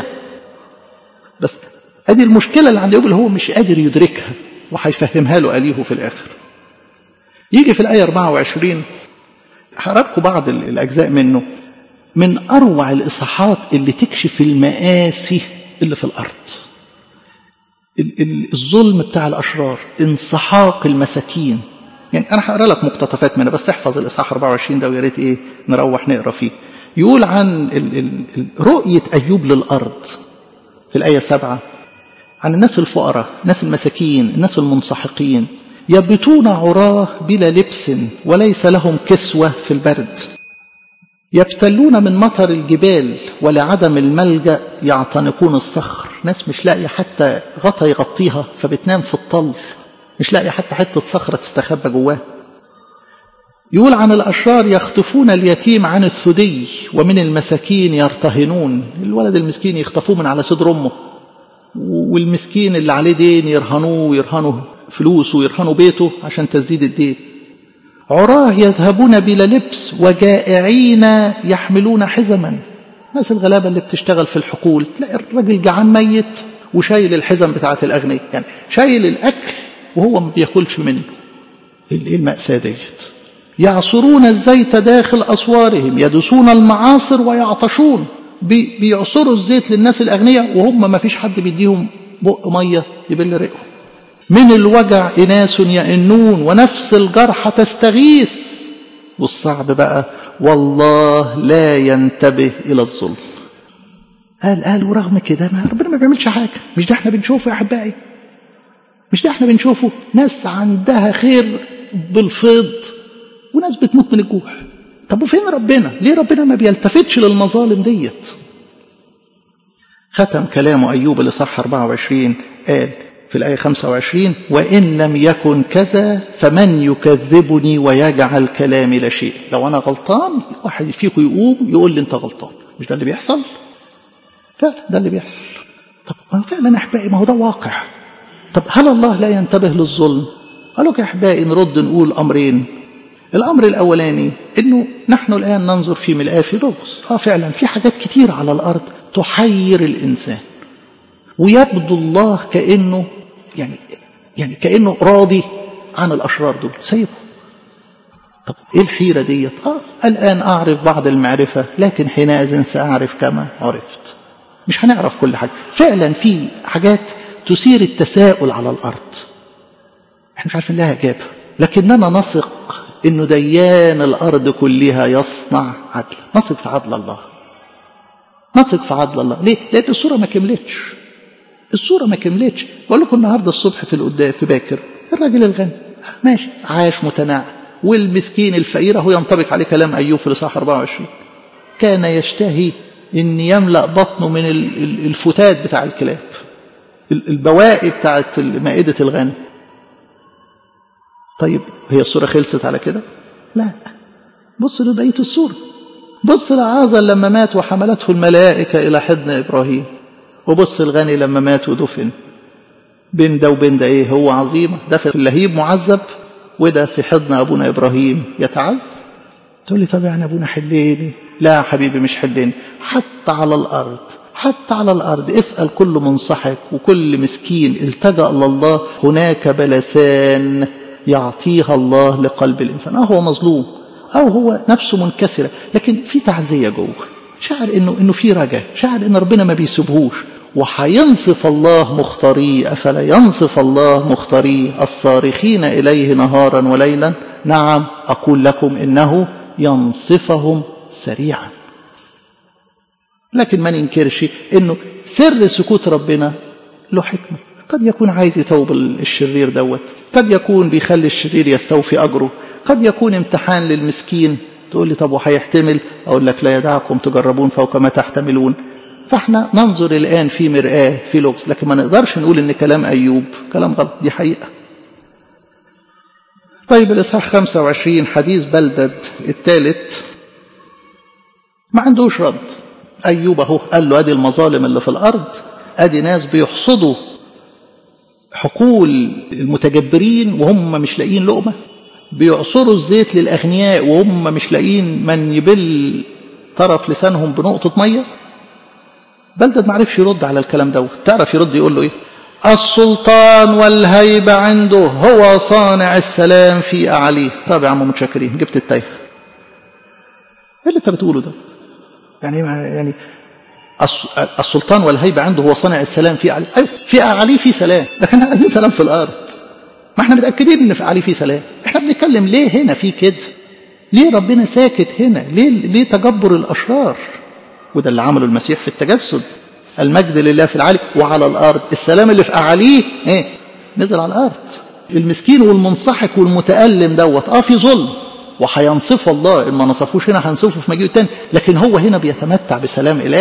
بس ادي المشكلة اللي عند أيوب اللي هو مش قادر يدركها وهيفهمها له أليه في الآخر يجي في الآية 24 هقرأ بعض الأجزاء منه من أروع الإصحاحات اللي تكشف المآسي اللي في الأرض الظلم بتاع الأشرار انسحاق المساكين يعني أنا هقرا لك مقتطفات منها بس احفظ الإصحاح 24 ده ويا ريت إيه نروح نقرا فيه يقول عن رؤية أيوب للأرض في الآية 7 عن الناس الفقراء الناس المساكين الناس المنسحقين يبتون عراه بلا لبس وليس لهم كسوة في البرد يبتلون من مطر الجبال ولعدم الملجأ يعتنقون الصخر ناس مش لاقية حتى غطا يغطيها فبتنام في الطل مش لاقية حتى حتة صخرة تستخبى جواه يقول عن الأشرار يخطفون اليتيم عن الثدي ومن المساكين يرتهنون الولد المسكين يخطفوه من على صدر أمه والمسكين اللي عليه دين يرهنوه ويرهنوا فلوسه ويرهنوا بيته عشان تسديد الدين عراه يذهبون بلا لبس وجائعين يحملون حزما الناس الغلابة اللي بتشتغل في الحقول تلاقي الراجل جعان ميت وشايل الحزم بتاعة الأغنياء يعني شايل الأكل وهو ما بياكلش منه ايه المأساة ديت يعصرون الزيت داخل أسوارهم يدسون المعاصر ويعطشون بي بيعصروا الزيت للناس الأغنياء وهم ما فيش حد بيديهم بق مية يبل ريقهم من الوجع إناس يئنون ونفس الجرح تستغيث والصعب بقى والله لا ينتبه إلى الظلم قال قال ورغم كده ما ربنا ما بيعملش حاجة مش ده احنا بنشوفه يا أحبائي مش ده احنا بنشوفه ناس عندها خير بالفيض وناس بتموت من الجوع طب وفين ربنا ليه ربنا ما بيلتفتش للمظالم ديت ختم كلامه أيوب الإصحاح 24 قال في الآية 25 وإن لم يكن كذا فمن يكذبني ويجعل كلامي لا شيء لو أنا غلطان واحد فيكم يقوم يقول لي أنت غلطان مش ده اللي بيحصل فعلا ده اللي بيحصل طب ما فعلا يا أحبائي ما هو ده واقع طب هل الله لا ينتبه للظلم قالوا يا أحبائي نرد نقول أمرين الأمر الأولاني أنه نحن الآن ننظر في ملآف لغز آه فعلا في حاجات كتير على الأرض تحير الإنسان ويبدو الله كأنه يعني يعني كأنه راضي عن الأشرار دول سيبه طب إيه الحيرة ديت آه الآن أعرف بعض المعرفة لكن حينئذ سأعرف كما عرفت مش هنعرف كل حاجة فعلا في حاجات تثير التساؤل على الأرض احنا مش عارفين لها إجابة لكننا نثق انه ديان الارض كلها يصنع عدل نثق في عدل الله نثق في عدل الله ليه لان الصوره ما كملتش الصوره ما كملتش بقول لكم النهارده الصبح في القدام في باكر الراجل الغني ماشي عاش متناعم والمسكين الفقير هو ينطبق عليه كلام ايوب في الاصحاح 24 كان يشتهي ان يملا بطنه من الفتات بتاع الكلاب البواقي بتاعت مائده الغني طيب هي الصورة خلصت على كده لا بص لبقية الصورة بص لعازر لما مات وحملته الملائكة إلى حضن إبراهيم وبص الغني لما مات ودفن بين ده وبين ده إيه هو عظيمة ده في اللهيب معذب وده في حضن أبونا إبراهيم يتعز تقول لي طب يعني أبونا حليني لا يا حبيبي مش حليني حتى على الأرض حتى على الأرض اسأل كل منصحك وكل مسكين التجأ لله هناك بلسان يعطيها الله لقلب الإنسان أو هو مظلوم أو هو نفسه منكسرة لكن في تعزية جوه شعر إنه إنه في رجاء شعر إن ربنا ما بيسيبهوش وحينصف الله مختاريه أفلا ينصف الله مختاريه الصارخين إليه نهارا وليلا نعم أقول لكم إنه ينصفهم سريعا لكن ما ننكرش إنه سر سكوت ربنا له حكمة قد يكون عايز يتوب الشرير دوت قد يكون بيخلي الشرير يستوفي أجره قد يكون امتحان للمسكين تقول لي طب وهيحتمل أقول لك لا يدعكم تجربون فوق ما تحتملون فاحنا ننظر الآن في مرآة في لغز لكن ما نقدرش نقول إن كلام أيوب كلام غلط دي حقيقة طيب الإصحاح 25 حديث بلدد الثالث ما عندوش رد أيوب أهو قال له أدي المظالم اللي في الأرض أدي ناس بيحصدوا حقول المتجبرين وهم مش لاقيين لقمة بيعصروا الزيت للأغنياء وهم مش لاقيين من يبل طرف لسانهم بنقطة مية بلدد ما عرفش يرد على الكلام دوت تعرف يرد يقول له ايه السلطان والهيبة عنده هو صانع السلام في أعليه طب يا عم متشكرين جبت التايه ايه اللي انت بتقوله ده يعني يعني السلطان والهيبة عنده هو صانع السلام في أعليه أيوة في أعليه في سلام لكن احنا عايزين سلام في الأرض ما احنا متأكدين ان في أعليه في سلام احنا بنتكلم ليه هنا في كده ليه ربنا ساكت هنا ليه, ليه تجبر الأشرار وده اللي عمله المسيح في التجسد المجد لله في العالي وعلى الأرض السلام اللي في أعاليه ايه نزل على الأرض المسكين والمنصحك والمتألم دوت اه في ظلم وهينصفه الله ان ما نصفوش هنا هنصفه في مجيء تاني لكن هو هنا بيتمتع بسلام إلهي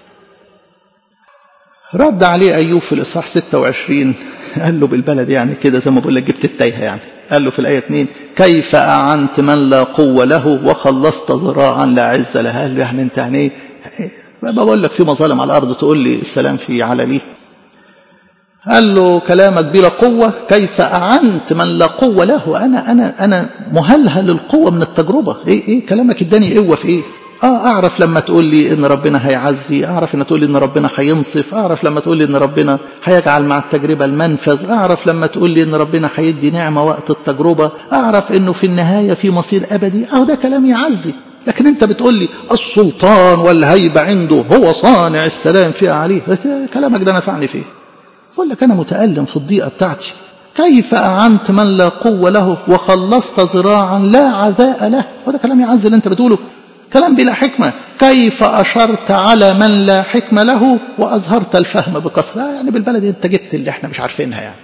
رد عليه أيوب في الإصحاح 26 قال له بالبلد يعني كده زي ما بقول لك جبت التايهة يعني قال له في الآية 2 كيف أعنت من لا قوة له وخلصت ذراعا لا عز له قال له يعني أنت يعني إيه بقول لك في مظالم على الأرض تقول لي السلام في علنيه قال له كلامك بلا قوة كيف أعنت من لا قوة له أنا أنا أنا مهلهل القوة من التجربة إيه إيه كلامك اداني قوة في إيه اه اعرف لما تقول لي ان ربنا هيعزي اعرف لما تقول لي ان ربنا هينصف اعرف لما تقول لي ان ربنا هيجعل مع التجربه المنفذ اعرف لما تقول لي ان ربنا هيدي نعمه وقت التجربه اعرف انه في النهايه في مصير ابدي اهو ده كلام يعزي لكن انت بتقول لي السلطان والهيبه عنده هو صانع السلام في عليه كلامك ده نفعني فيه بقول لك انا متالم في الضيقه بتاعتي كيف أعنت من لا قوة له وخلصت ذراعا لا عذاء له وده كلام يعزي اللي انت بتقوله كلام بلا حكمة كيف أشرت على من لا حكمة له وأظهرت الفهم بكثرة يعني بالبلد أنت جبت اللي احنا مش عارفينها يعني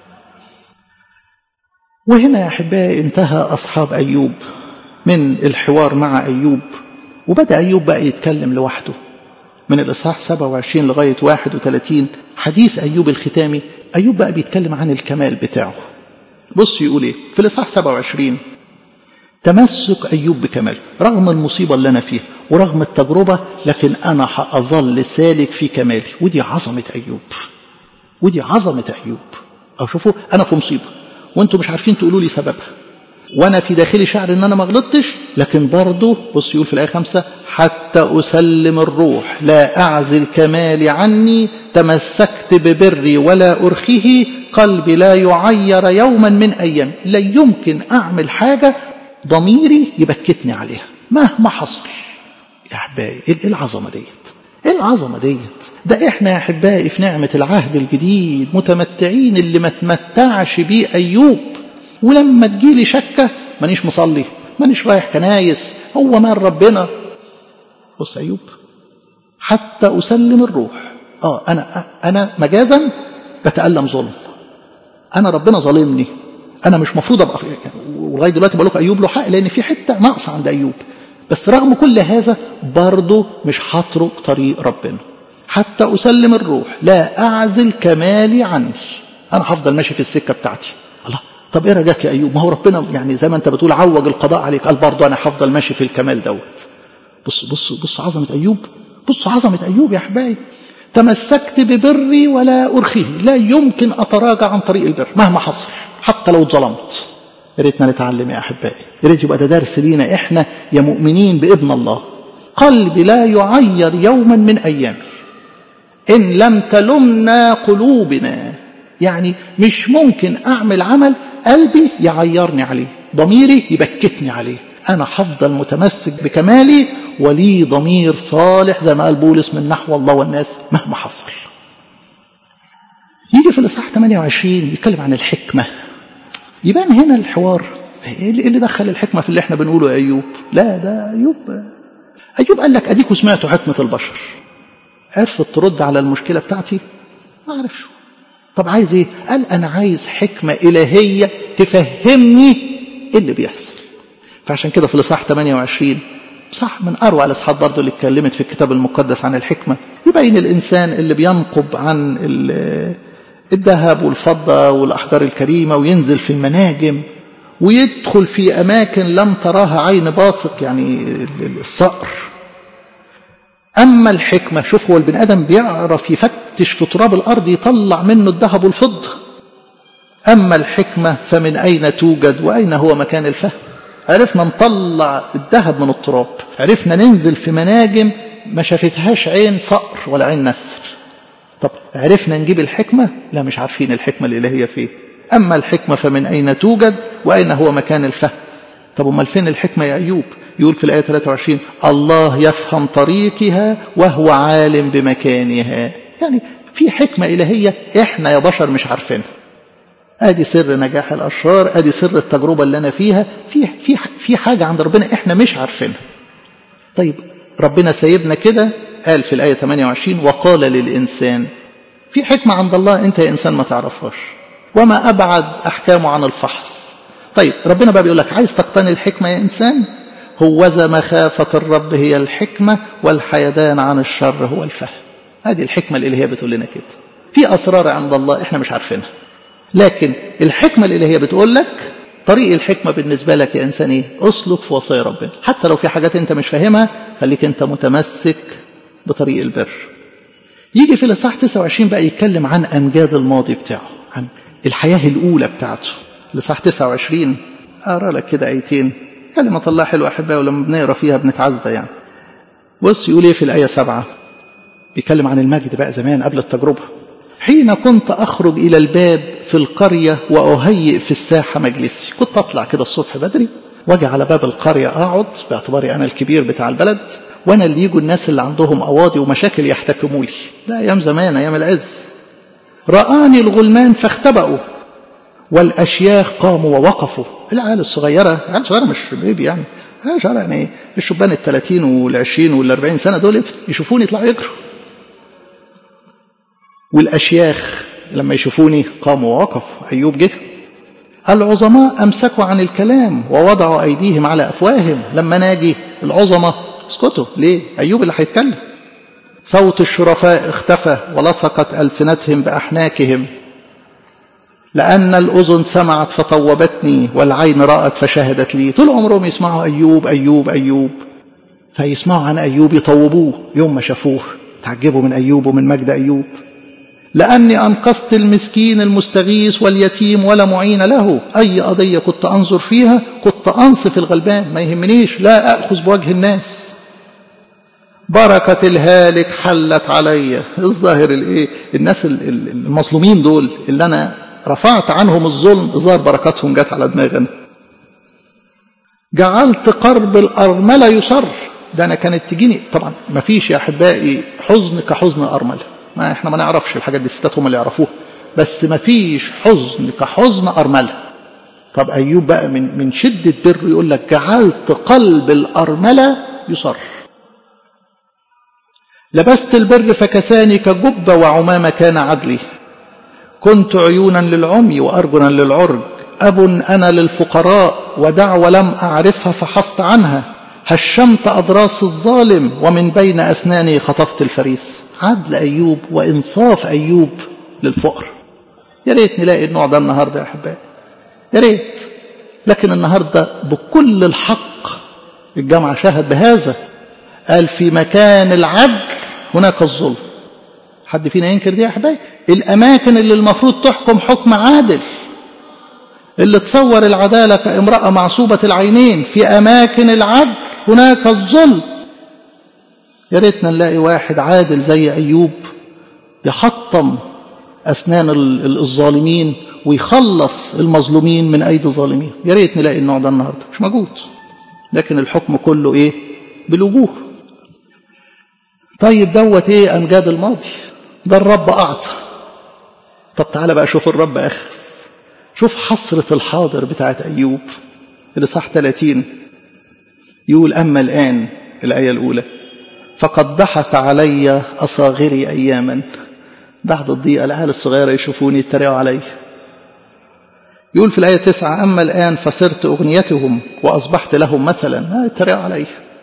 وهنا يا أحبائي انتهى أصحاب أيوب من الحوار مع أيوب وبدأ أيوب بقى يتكلم لوحده من الإصحاح 27 لغاية 31 حديث أيوب الختامي أيوب بقى بيتكلم عن الكمال بتاعه بص يقول إيه في الإصحاح 27 تمسك أيوب بكماله رغم المصيبة اللي أنا فيها ورغم التجربة لكن أنا هأظل سالك في كمالي ودي عظمة أيوب ودي عظمة أيوب أو شوفوا أنا في مصيبة وأنتم مش عارفين تقولوا لي سببها وأنا في داخلي شعر إن أنا ما غلطتش لكن برضه بص يقول في الآية خمسة حتى أسلم الروح لا أعزل كمالي عني تمسكت ببري ولا أرخيه قلبي لا يعير يوما من أيام لا يمكن أعمل حاجة ضميري يبكتني عليها مهما حصل يا احبائي ايه العظمه ديت ايه العظمة ديت ده احنا يا احبائي في نعمة العهد الجديد متمتعين اللي ما تمتعش بيه ايوب ولما تجيلي شكة مانيش مصلي مانيش رايح كنايس هو مال ربنا بص ايوب حتى اسلم الروح اه انا انا مجازا بتألم ظلم انا ربنا ظالمني انا مش مفروض ابقى ولغايه دلوقتي بقول لكم ايوب له حق لان في حته ناقصه عند ايوب بس رغم كل هذا برضه مش هترك طريق ربنا حتى اسلم الروح لا اعزل كمالي عني انا هفضل ماشي في السكه بتاعتي الله طب ايه رجاك يا ايوب ما هو ربنا يعني زي ما انت بتقول عوج القضاء عليك قال برضه انا هفضل ماشي في الكمال دوت بص بص بص عظمه ايوب بص عظمه ايوب يا احبائي تمسكت ببري ولا أرخيه لا يمكن أتراجع عن طريق البر مهما حصل حتى لو اتظلمت يا ريتنا نتعلم يا أحبائي يا ريت يبقى ده درس لينا إحنا يا مؤمنين بابن الله قلبي لا يعير يوما من أيامي إن لم تلمنا قلوبنا يعني مش ممكن أعمل عمل قلبي يعيرني عليه ضميري يبكتني عليه أنا هفضل متمسك بكمالي ولي ضمير صالح زي ما قال بولس من نحو الله والناس مهما حصل يجي في الإصحاح 28 يتكلم عن الحكمة يبان هنا الحوار ايه اللي دخل الحكمة في اللي احنا بنقوله يا أيوب لا ده أيوب أيوب قال لك أديكوا سمعتوا حكمة البشر عرفت ترد على المشكلة بتاعتي ما عرفش طب عايز ايه قال أنا عايز حكمة إلهية تفهمني ايه اللي بيحصل فعشان كده في الإصحاح 28 صح من أروع الأصحاحات برضه اللي اتكلمت في الكتاب المقدس عن الحكمة يبين الإنسان اللي بينقب عن الذهب والفضة والأحجار الكريمة وينزل في المناجم ويدخل في أماكن لم تراها عين باثق يعني الصقر أما الحكمة شوف هو البني آدم بيعرف يفتش في تراب الأرض يطلع منه الذهب والفضة أما الحكمة فمن أين توجد وأين هو مكان الفهم عرفنا نطلع الذهب من التراب عرفنا ننزل في مناجم ما شافتهاش عين صقر ولا عين نسر طب عرفنا نجيب الحكمة لا مش عارفين الحكمة الإلهية فين أما الحكمة فمن أين توجد وأين هو مكان الفهم طب امال فين الحكمة يا أيوب يقول في الآية 23 الله يفهم طريقها وهو عالم بمكانها يعني في حكمة إلهية إحنا يا بشر مش عارفينها ادي سر نجاح الاشرار ادي سر التجربه اللي انا فيها في في في حاجه عند ربنا احنا مش عارفينها طيب ربنا سايبنا كده قال في الايه 28 وقال للانسان في حكمه عند الله انت يا انسان ما تعرفهاش وما ابعد احكامه عن الفحص طيب ربنا بقى بيقول لك عايز تقتني الحكمه يا انسان هوذا مخافه الرب هي الحكمه والحيدان عن الشر هو الفهم هذه الحكمه الالهيه بتقول لنا كده في اسرار عند الله احنا مش عارفينها لكن الحكمة الإلهية بتقول لك طريق الحكمة بالنسبة لك يا إنسان إيه؟ أسلك في وصايا ربنا حتى لو في حاجات أنت مش فاهمها خليك أنت متمسك بطريق البر يجي في الإصحاح 29 بقى يتكلم عن أمجاد الماضي بتاعه عن الحياة الأولى بتاعته الإصحاح 29 أقرأ لك كده آيتين كلمة الله حلوة أحبائي ولما بنقرا فيها بنتعزى يعني بص يقول إيه في الآية 7 بيتكلم عن المجد بقى زمان قبل التجربة حين كنت أخرج إلى الباب في القرية وأهيئ في الساحة مجلسي كنت أطلع كده الصبح بدري واجي على باب القرية أقعد باعتباري أنا الكبير بتاع البلد وأنا اللي يجوا الناس اللي عندهم أواضي ومشاكل يحتكموا لي ده أيام زمان أيام العز رآني الغلمان فاختبأوا والأشياخ قاموا ووقفوا العيال الصغيرة العيال الصغيرة مش بيبي يعني العيال الصغيرة يعني الشبان الثلاثين والعشرين والأربعين سنة دول يشوفوني يطلعوا يجروا والأشياخ لما يشوفوني قاموا ووقفوا أيوب جه العظماء أمسكوا عن الكلام ووضعوا أيديهم على أفواههم لما ناجي العظماء اسكتوا ليه أيوب اللي هيتكلم صوت الشرفاء اختفى ولصقت ألسنتهم بأحناكهم لأن الأذن سمعت فطوبتني والعين رأت فشهدت لي طول عمرهم يسمعوا أيوب أيوب أيوب فيسمعوا عن أيوب يطوبوه يوم ما شافوه تعجبوا من أيوب ومن مجد أيوب لأني أنقذت المسكين المستغيث واليتيم ولا معين له أي قضية كنت أنظر فيها كنت أنصف الغلبان ما يهمنيش لا أأخذ بوجه الناس بركة الهالك حلت علي الظاهر الايه الناس المظلومين دول اللي أنا رفعت عنهم الظلم الظاهر بركاتهم جت على دماغنا جعلت قرب الأرملة يصر ده انا كانت تجيني طبعا ما فيش يا احبائي حزن كحزن ارمله ما احنا ما نعرفش الحاجات دي الستات هم اللي يعرفوها بس ما فيش حزن كحزن ارمله طب ايوب بقى من من شده بره يقول لك جعلت قلب الارمله يصر لبست البر فكساني كجبه وعمامه كان عدلي كنت عيونا للعمي وارجلا للعرج اب انا للفقراء ودعوه لم اعرفها فحصت عنها هشمت أضراس الظالم ومن بين أسناني خطفت الفريس عدل أيوب وإنصاف أيوب للفقر يا ريت نلاقي النوع ده النهاردة يا أحبائي يا ريت لكن النهاردة بكل الحق الجامعة شهد بهذا قال في مكان العدل هناك الظلم حد فينا ينكر دي يا أحبائي الأماكن اللي المفروض تحكم حكم عادل اللي تصور العدالة كامرأة معصوبة العينين في أماكن العدل هناك الظلم يا ريتنا نلاقي واحد عادل زي أيوب يحطم أسنان الظالمين ويخلص المظلومين من أيدي الظالمين يا ريت نلاقي النوع ده النهاردة مش موجود لكن الحكم كله إيه بالوجوه طيب دوت إيه أمجاد الماضي ده الرب أعطى طب تعالى بقى شوف الرب أخذ شوف حسرة الحاضر بتاعت أيوب اللي صح 30 يقول أما الآن الآية الأولى فقد ضحك علي أصاغري أياما بعد الضيقة العيال الصغيرة يشوفوني يتريقوا علي يقول في الآية تسعة أما الآن فصرت أغنيتهم وأصبحت لهم مثلا ما يتريقوا علي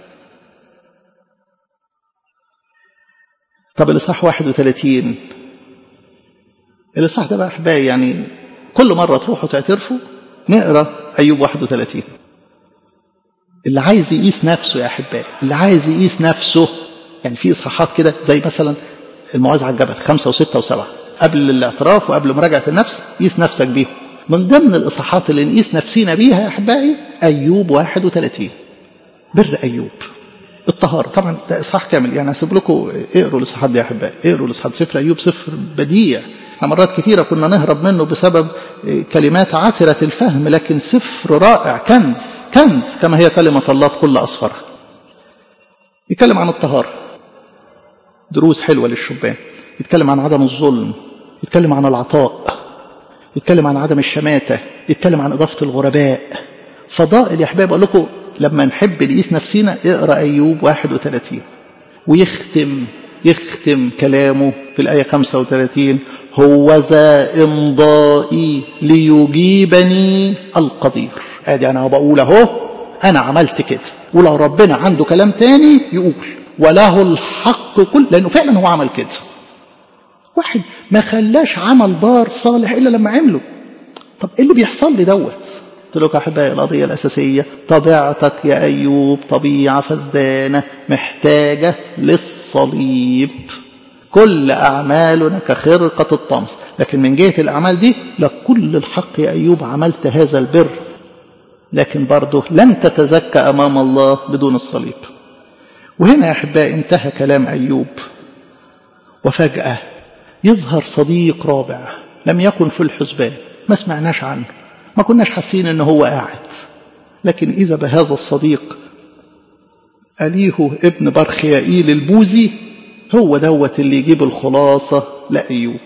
طب الإصحاح 31 الإصحاح ده بقى أحبائي يعني كل مرة تروحوا تعترفوا نقرا أيوب 31 اللي عايز يقيس نفسه يا أحبائي اللي عايز يقيس نفسه يعني في إصحاحات كده زي مثلا الموعظة على الجبل خمسة وستة وسبعة قبل الاعتراف وقبل مراجعة النفس قيس نفسك بيهم من ضمن الإصحاحات اللي نقيس نفسينا بيها يا أحبائي أيوب 31 بر أيوب الطهارة طبعا ده إصحاح كامل يعني هسيب لكم اقروا الإصحاحات دي يا أحبائي اقروا الإصحاحات سفر أيوب سفر بديع احنا مرات كثيرة كنا نهرب منه بسبب كلمات عاثرة الفهم لكن سفر رائع كنز كنز كما هي كلمة الله في كل أصفرها يتكلم عن الطهارة دروس حلوة للشبان يتكلم عن عدم الظلم يتكلم عن العطاء يتكلم عن عدم الشماتة يتكلم عن إضافة الغرباء فضائل يا أحباب أقول لكم لما نحب نقيس نفسينا اقرأ أيوب 31 ويختم يختم كلامه في الآية 35 هو ذا إمضائي ليجيبني القدير ادي أنا بقول أهو أنا عملت كده ولو ربنا عنده كلام تاني يقول وله الحق كل لأنه فعلا هو عمل كده واحد ما خلاش عمل بار صالح إلا لما عمله طب إيه اللي بيحصل لي دوت قلت لك أحبائي القضية الأساسية طبيعتك يا أيوب طبيعة فزدانة محتاجة للصليب كل أعمالنا كخرقة الطمس لكن من جهة الأعمال دي لك كل الحق يا أيوب عملت هذا البر لكن برضه لن تتزكى أمام الله بدون الصليب وهنا يا أحبائي انتهى كلام أيوب وفجأة يظهر صديق رابع لم يكن في الحسبان ما سمعناش عنه ما كناش حاسين ان هو قاعد لكن اذا بهذا الصديق اليهو ابن برخيائيل البوزي هو دوت اللي يجيب الخلاصة لأيوب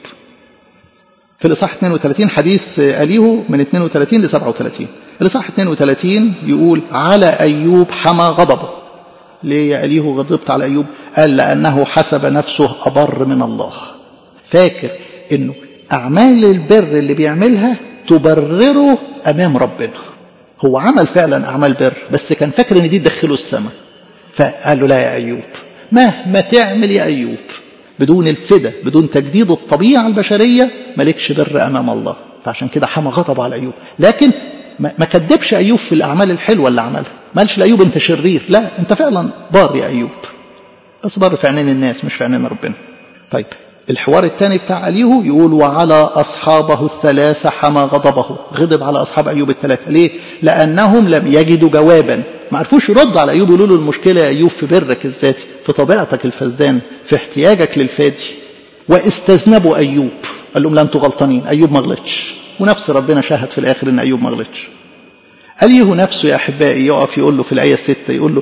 في الإصحاح 32 حديث أليهو من 32 ل 37 الإصحاح 32 يقول على أيوب حمى غضبه ليه يا أليهو غضبت على أيوب قال لأنه حسب نفسه أبر من الله فاكر أنه أعمال البر اللي بيعملها تبرره أمام ربنا هو عمل فعلا أعمال بر بس كان فاكر أن دي تدخله السماء فقال له لا يا أيوب مهما تعمل يا أيوب بدون الفدا بدون تجديد الطبيعة البشرية مالكش بر أمام الله فعشان كده حمى غضب على أيوب لكن ما كدبش أيوب في الأعمال الحلوة اللي عملها ما قالش لأيوب أنت شرير لا أنت فعلا بار يا أيوب بس بار في عينين الناس مش في عينين ربنا طيب الحوار الثاني بتاع أليهو يقول وعلى أصحابه الثلاثة حمى غضبه غضب على أصحاب أيوب الثلاثة ليه؟ لأنهم لم يجدوا جوابا ما عرفوش يردوا على أيوب يقولوا له المشكلة يا أيوب في برك الذاتي في طبيعتك الفسدان في احتياجك للفادي واستذنبوا أيوب قال لهم لا أنتوا غلطانين أيوب ما غلطش ونفس ربنا شاهد في الآخر إن أيوب ما غلطش أليه نفسه يا أحبائي يقف يقول له في الآية الستة يقول له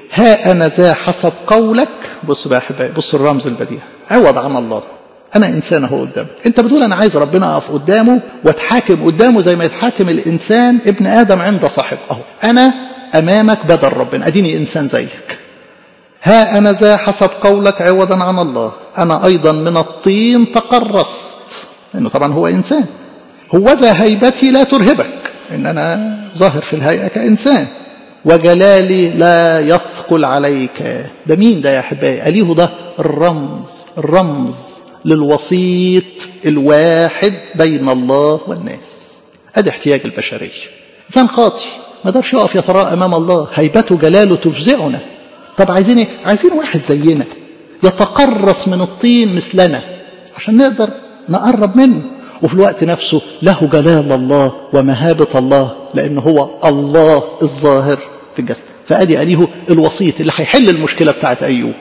ها أنا ذا حسب قولك بص بقى أحبائي بص الرمز البديع عوض عن الله أنا إنسان أهو قدامك أنت بتقول أنا عايز ربنا أقف قدامه واتحاكم قدامه زي ما يتحاكم الإنسان ابن آدم عند صاحب أهو أنا أمامك بدل ربنا أديني إنسان زيك ها أنا ذا حسب قولك عوضا عن الله أنا أيضا من الطين تقرصت لأنه طبعا هو إنسان هو ذا هيبتي لا ترهبك إن أنا ظاهر في الهيئة كإنسان وجلالي لا يثقل عليك ده مين ده يا أحبائي أليه ده الرمز الرمز للوسيط الواحد بين الله والناس ادي احتياج البشرية إنسان خاطي ما قدرش يقف يتراءى أمام الله هيبته جلاله تفزعنا طب عايزين ايه؟ عايزين واحد زينا يتقرص من الطين مثلنا عشان نقدر نقرب منه وفي الوقت نفسه له جلال الله ومهابة الله لأن هو الله الظاهر في الجسد فأدي أليه الوسيط اللي هيحل المشكلة بتاعت أيوب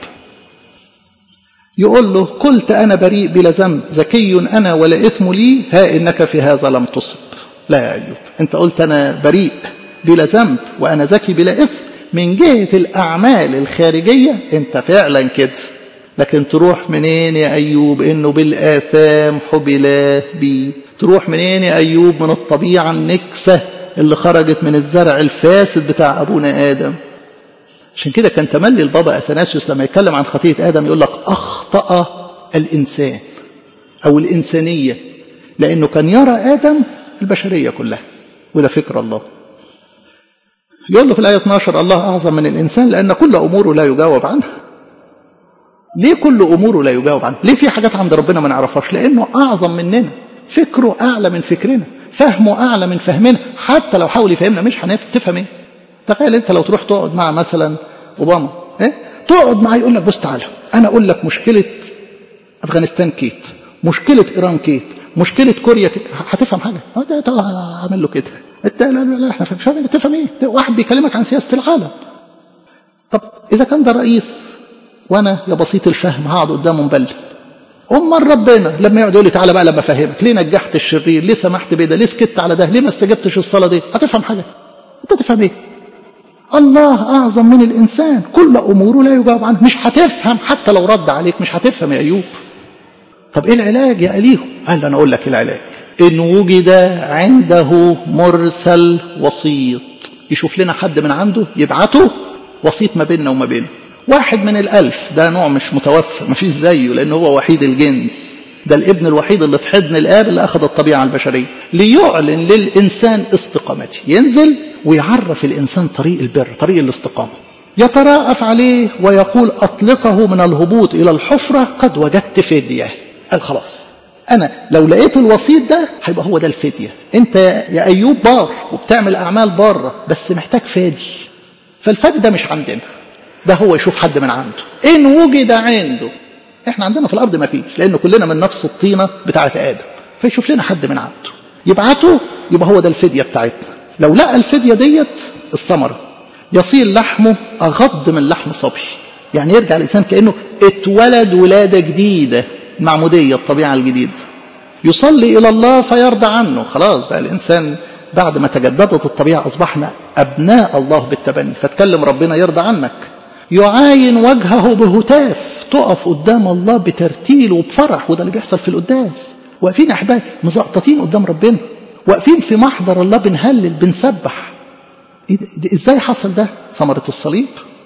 يقول له قلت أنا بريء بلا ذنب ذكي أنا ولا إثم لي ها إنك في هذا لم تصب لا يا أيوب أنت قلت أنا بريء بلا ذنب وأنا ذكي بلا إثم من جهة الأعمال الخارجية أنت فعلا كده لكن تروح منين يا أيوب إنه بالآثام حبلا بي تروح منين يا أيوب من الطبيعة النكسة اللي خرجت من الزرع الفاسد بتاع أبونا آدم عشان كده كان تملي البابا أثناسيوس لما يتكلم عن خطية آدم يقول لك أخطأ الإنسان أو الإنسانية لأنه كان يرى آدم البشرية كلها وده فكر الله يقول له في الآية 12 الله أعظم من الإنسان لأن كل أموره لا يجاوب عنها ليه كل أموره لا يجاوب عنها ليه في حاجات عند ربنا ما نعرفهاش لأنه أعظم مننا فكره أعلى من فكرنا فهمه أعلى من فهمنا حتى لو حاول يفهمنا مش هنفهم ايه تخيل انت لو تروح تقعد مع مثلا اوباما ايه تقعد معاه يقول لك بص تعالى انا اقول لك مشكله افغانستان كيت مشكله ايران كيت مشكله كوريا كيت هتفهم حاجه اعمل له كده انت لا لا لا احنا مش عارف تفهم ايه واحد بيكلمك عن سياسه العالم طب اذا كان ده رئيس وانا يا بسيط الفهم هقعد قدامه مبلل امال ربنا لما يقعد يقول لي تعالى بقى لما افهمك ليه نجحت الشرير ليه سمحت بده ليه سكت على ده ليه ما استجبتش الصلاه دي هتفهم حاجه انت تفهم ايه الله اعظم من الانسان كل اموره لا يجاوب عنها مش هتفهم حتى لو رد عليك مش هتفهم يا ايوب طب ايه العلاج يا اليه قال انا اقول لك العلاج ان وجد عنده مرسل وسيط يشوف لنا حد من عنده يبعته وسيط ما بيننا وما بينه واحد من الألف ده نوع مش متوفر ما فيش زيه لأنه هو وحيد الجنس ده الابن الوحيد اللي في حضن الآب اللي أخذ الطبيعة البشرية ليعلن للإنسان استقامته ينزل ويعرف الإنسان طريق البر طريق الاستقامة يتراءف عليه ويقول أطلقه من الهبوط إلى الحفرة قد وجدت فدية قال خلاص أنا لو لقيت الوسيط ده هيبقى هو ده الفدية أنت يا أيوب بار وبتعمل أعمال بارة بس محتاج فادي فالفادي ده مش عندنا ده هو يشوف حد من عنده إن وجد عنده احنا عندنا في الأرض ما فيش لأن كلنا من نفس الطينة بتاعة آدم فيشوف لنا حد من عنده يبعته يبقى هو ده الفدية بتاعتنا لو لقى الفدية ديت الثمرة يصير لحمه أغض من لحم صبي يعني يرجع الإنسان كأنه اتولد ولادة جديدة معمودية الطبيعة الجديدة يصلي إلى الله فيرضى عنه خلاص بقى الإنسان بعد ما تجددت الطبيعة أصبحنا أبناء الله بالتبني فتكلم ربنا يرضى عنك يعاين وجهه بهتاف تقف قدام الله بترتيل وبفرح وده اللي بيحصل في القداس واقفين أحباب مزقططين قدام ربنا واقفين في محضر الله بنهلل بنسبح ازاي حصل ده ثمرة الصليب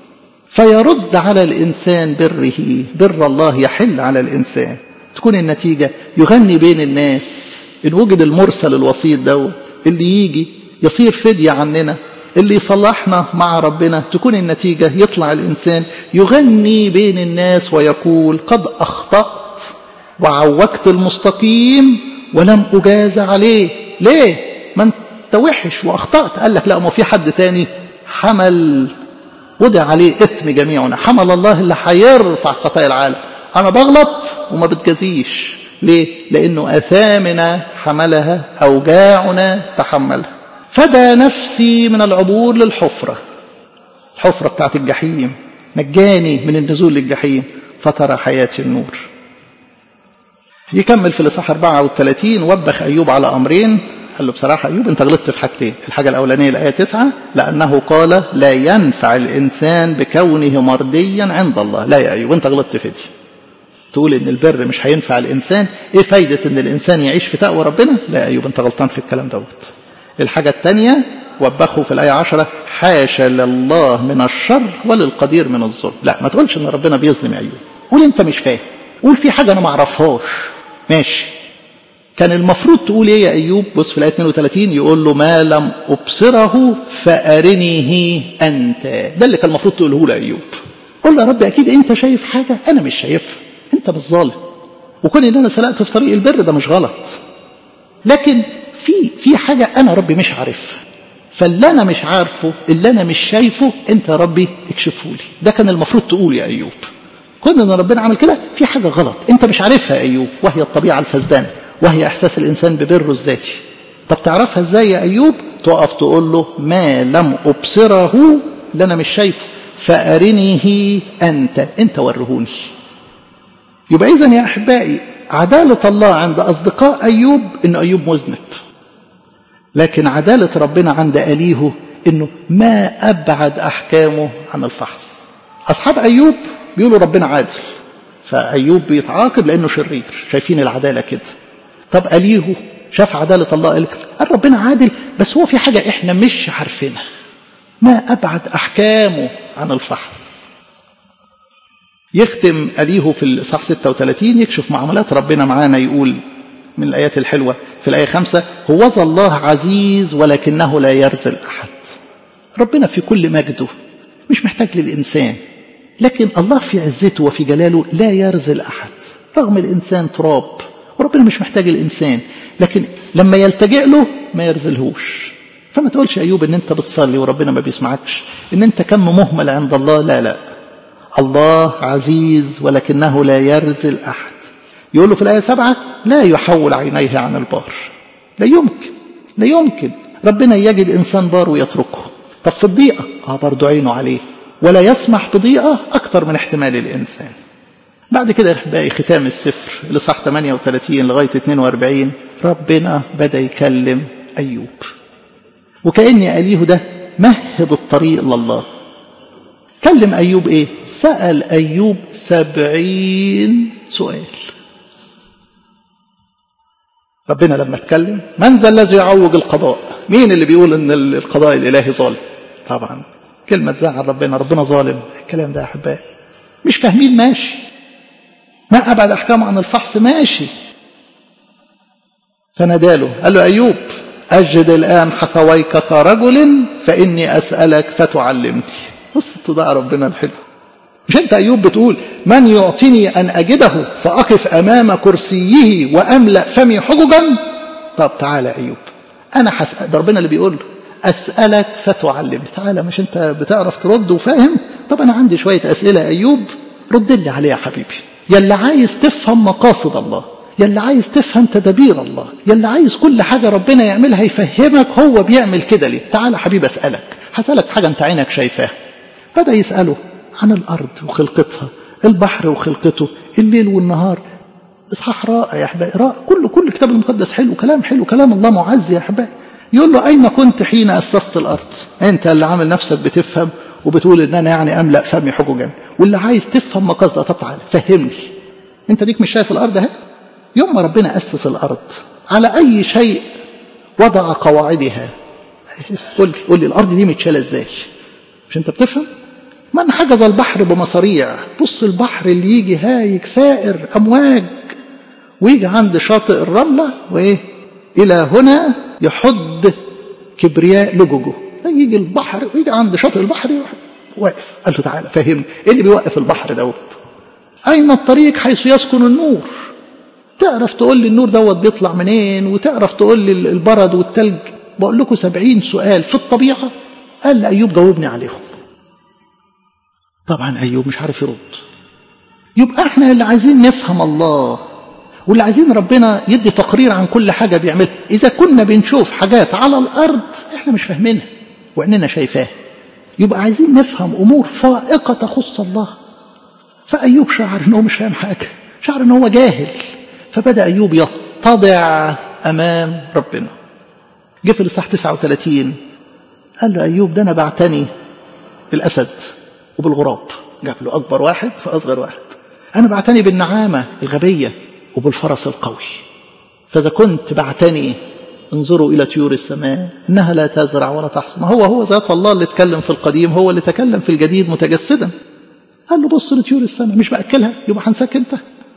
فيرد على الإنسان بره بر الله يحل على الإنسان تكون النتيجة يغني بين الناس إن وجد المرسل الوسيط دوت اللي يجي يصير فدية عننا اللي يصلحنا مع ربنا تكون النتيجة يطلع الإنسان يغني بين الناس ويقول قد أخطأت وعوجت المستقيم ولم أجاز عليه ليه ما انت وحش وأخطأت قال لك لا ما في حد تاني حمل وضع عليه إثم جميعنا حمل الله اللي هيرفع خطايا العالم أنا بغلط وما بتجازيش ليه لأنه أثامنا حملها أوجاعنا تحملها فدى نفسي من العبور للحفرة الحفرة بتاعت الجحيم نجاني من النزول للجحيم فترى حياتي النور يكمل في الإصحاح 34 وبخ أيوب على أمرين قال له بصراحة أيوب أنت غلطت في حاجتين الحاجة الأولانية الآية تسعة لأنه قال لا ينفع الإنسان بكونه مرضيا عند الله لا يا أيوب أنت غلطت في دي تقول ان البر مش هينفع الانسان ايه فايده ان الانسان يعيش في تقوى ربنا لا يا ايوب انت غلطان في الكلام دوت الحاجه الثانيه وبخوا في الايه عشرة حاشا لله من الشر وللقدير من الظلم لا ما تقولش ان ربنا بيظلم يا ايوب قول انت مش فاهم قول في حاجه انا ما اعرفهاش ماشي كان المفروض تقول ايه يا ايوب بص في الايه 32 يقول له ما لم ابصره فارنيه انت ده اللي كان المفروض تقوله له ايوب قول له يا رب اكيد انت شايف حاجه انا مش شايفها انت مش ظالم وكون ان انا سلقت في طريق البر ده مش غلط لكن في في حاجه انا ربي مش عارفها فاللي انا مش عارفه اللي انا مش شايفه انت يا ربي اكشفه لي ده كان المفروض تقول يا ايوب كون ان ربنا عمل كده في حاجه غلط انت مش عارفها يا ايوب وهي الطبيعه الفسدانه وهي احساس الانسان ببره الذاتي طب تعرفها ازاي يا ايوب تقف تقول له ما لم ابصره اللي انا مش شايفه فارنيه انت انت ورهوني يبقى اذا يا احبائي عداله الله عند اصدقاء ايوب ان ايوب مذنب لكن عداله ربنا عند اليهه انه ما ابعد احكامه عن الفحص اصحاب ايوب بيقولوا ربنا عادل فايوب بيتعاقب لانه شرير شايفين العداله كده طب اليهو شاف عداله الله قال قال ربنا عادل بس هو في حاجه احنا مش عارفينها ما ابعد احكامه عن الفحص يختم أليه في الإصحاح 36 يكشف معاملات ربنا معانا يقول من الآيات الحلوة في الآية خمسة هوذا الله عزيز ولكنه لا يرزل أحد ربنا في كل مجده مش محتاج للإنسان لكن الله في عزته وفي جلاله لا يرزل أحد رغم الإنسان تراب وربنا مش محتاج الإنسان لكن لما يلتجئ له ما يرزلهوش فما تقولش أيوب إن أنت بتصلي وربنا ما بيسمعكش إن أنت كم مهمل عند الله لا لا الله عزيز ولكنه لا يرزل أحد يقول له في الآية سبعة لا يحول عينيه عن البار لا يمكن لا يمكن ربنا يجد إنسان بار ويتركه طب في الضيقة آه برضو عينه عليه ولا يسمح بضيقة أكثر من احتمال الإنسان بعد كده يا أحبائي ختام السفر لصح 38 لغاية 42 ربنا بدأ يكلم أيوب وكأني أليه ده مهد الطريق لله كلم أيوب إيه سأل أيوب سبعين سؤال ربنا لما اتكلم من ذا الذي يعوج القضاء مين اللي بيقول ان القضاء الالهي ظالم طبعا كلمة تزعل ربنا ربنا ظالم الكلام ده يا احبائي مش فاهمين ماشي ما ابعد احكامه عن الفحص ماشي فناداله قال له ايوب اجد الان حكويك كرجل فاني اسالك فتعلمني بص اتضاع ربنا الحلو مش انت ايوب بتقول من يعطيني ان اجده فاقف امام كرسيه واملا فمي حججا طب تعالى ايوب انا هسال ده ربنا اللي بيقول له اسالك فتعلمني تعالى مش انت بتعرف ترد وفاهم طب انا عندي شويه اسئله ايوب رد لي عليها يا حبيبي يلا عايز تفهم مقاصد الله يلا عايز تفهم تدابير الله يلا عايز كل حاجه ربنا يعملها يفهمك هو بيعمل كده ليه تعالى حبيبي اسالك هسالك حاجه انت عينك شايفاها بدا يساله عن الأرض وخلقتها البحر وخلقته الليل والنهار إصحاح رائع يا أحبائي رائع كل كل الكتاب المقدس حلو كلام حلو كلام الله معز يا أحبائي يقول له أين كنت حين أسست الأرض أنت اللي عامل نفسك بتفهم وبتقول إن أنا يعني أملأ فمي حججا واللي عايز تفهم مقاصد طب تعالى فهمني أنت ديك مش شايف الأرض أهي يوم ما ربنا أسس الأرض على أي شيء وضع قواعدها قول لي قول لي الأرض دي متشالة إزاي مش أنت بتفهم من حجز البحر بمصاريع بص البحر اللي يجي هايج ثائر أمواج ويجي عند شاطئ الرملة وإيه إلى هنا يحد كبرياء لجوجه يجي البحر ويجي عند شاطئ البحر واقف قال له تعالى فهمني ايه اللي بيوقف البحر دوت اين الطريق حيث يسكن النور تعرف تقول لي النور دوت بيطلع منين وتعرف تقول لي البرد والتلج بقول لكم سبعين سؤال في الطبيعة قال لأيوب جاوبني عليهم طبعا أيوب مش عارف يرد يبقى احنا اللي عايزين نفهم الله واللي عايزين ربنا يدي تقرير عن كل حاجة بيعملها إذا كنا بنشوف حاجات على الأرض احنا مش فاهمينها وإننا شايفاها يبقى عايزين نفهم أمور فائقة تخص الله فأيوب شعر إنه مش فاهم حاجة شعر إنه هو جاهل فبدأ أيوب يتضع أمام ربنا جه في الإصحاح 39 قال له أيوب ده أنا بعتني بالأسد وبالغراب جاب له أكبر واحد فأصغر واحد أنا بعتني بالنعامة الغبية وبالفرس القوي فإذا كنت بعتني انظروا إلى طيور السماء إنها لا تزرع ولا تحصد ما هو هو ذات الله اللي اتكلم في القديم هو اللي تكلم في الجديد متجسدا قال له بص لطيور السماء مش بأكلها يبقى هنساك أنت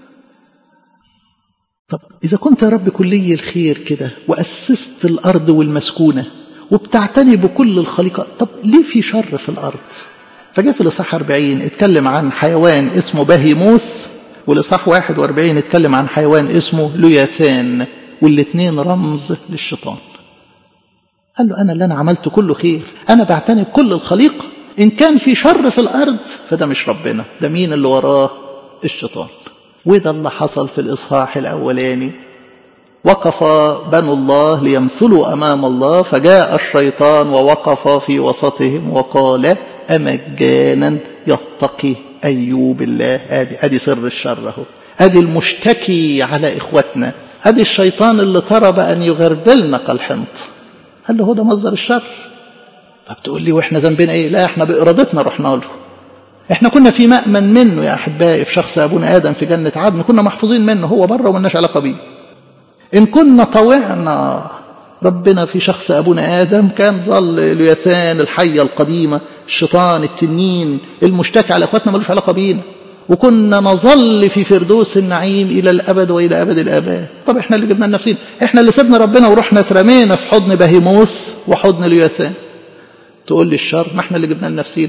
طب إذا كنت يا رب كلي الخير كده وأسست الأرض والمسكونة وبتعتني بكل الخليقة طب ليه في شر في الأرض فجاء في الإصحاح 40 اتكلم عن حيوان اسمه بهيموث والإصحاح 41 اتكلم عن حيوان اسمه لياثان والاثنين رمز للشيطان قال له أنا اللي أنا عملته كله خير أنا بعتني بكل الخليقة إن كان في شر في الأرض فده مش ربنا ده مين اللي وراه الشيطان وده اللي حصل في الإصحاح الأولاني وقف بنو الله ليمثلوا أمام الله فجاء الشيطان ووقف في وسطهم وقال أمجانا يتقي أيوب الله أدي, أدي سر الشر أهو أدي المشتكي على إخوتنا أدي الشيطان اللي طرب أن يغربلنا كالحنط قال له هو ده مصدر الشر طب تقول لي وإحنا ذنبنا إيه لا إحنا بإرادتنا رحنا له إحنا كنا في مأمن منه يا أحبائي في شخص أبونا آدم في جنة عدن كنا محفوظين منه هو بره وملناش علاقة بيه إن كنا طوعنا ربنا في شخص أبونا آدم كان ظل ليثان الحية القديمة الشيطان التنين المشتكى على أخواتنا ملوش علاقة بينا وكنا نظل في فردوس النعيم إلى الأبد وإلى أبد الآباد طب إحنا اللي جبنا لنفسنا إحنا اللي سيبنا ربنا ورحنا اترمينا في حضن بهيموث وحضن ليثان تقول لي الشر ما إحنا اللي جبنا لنفسنا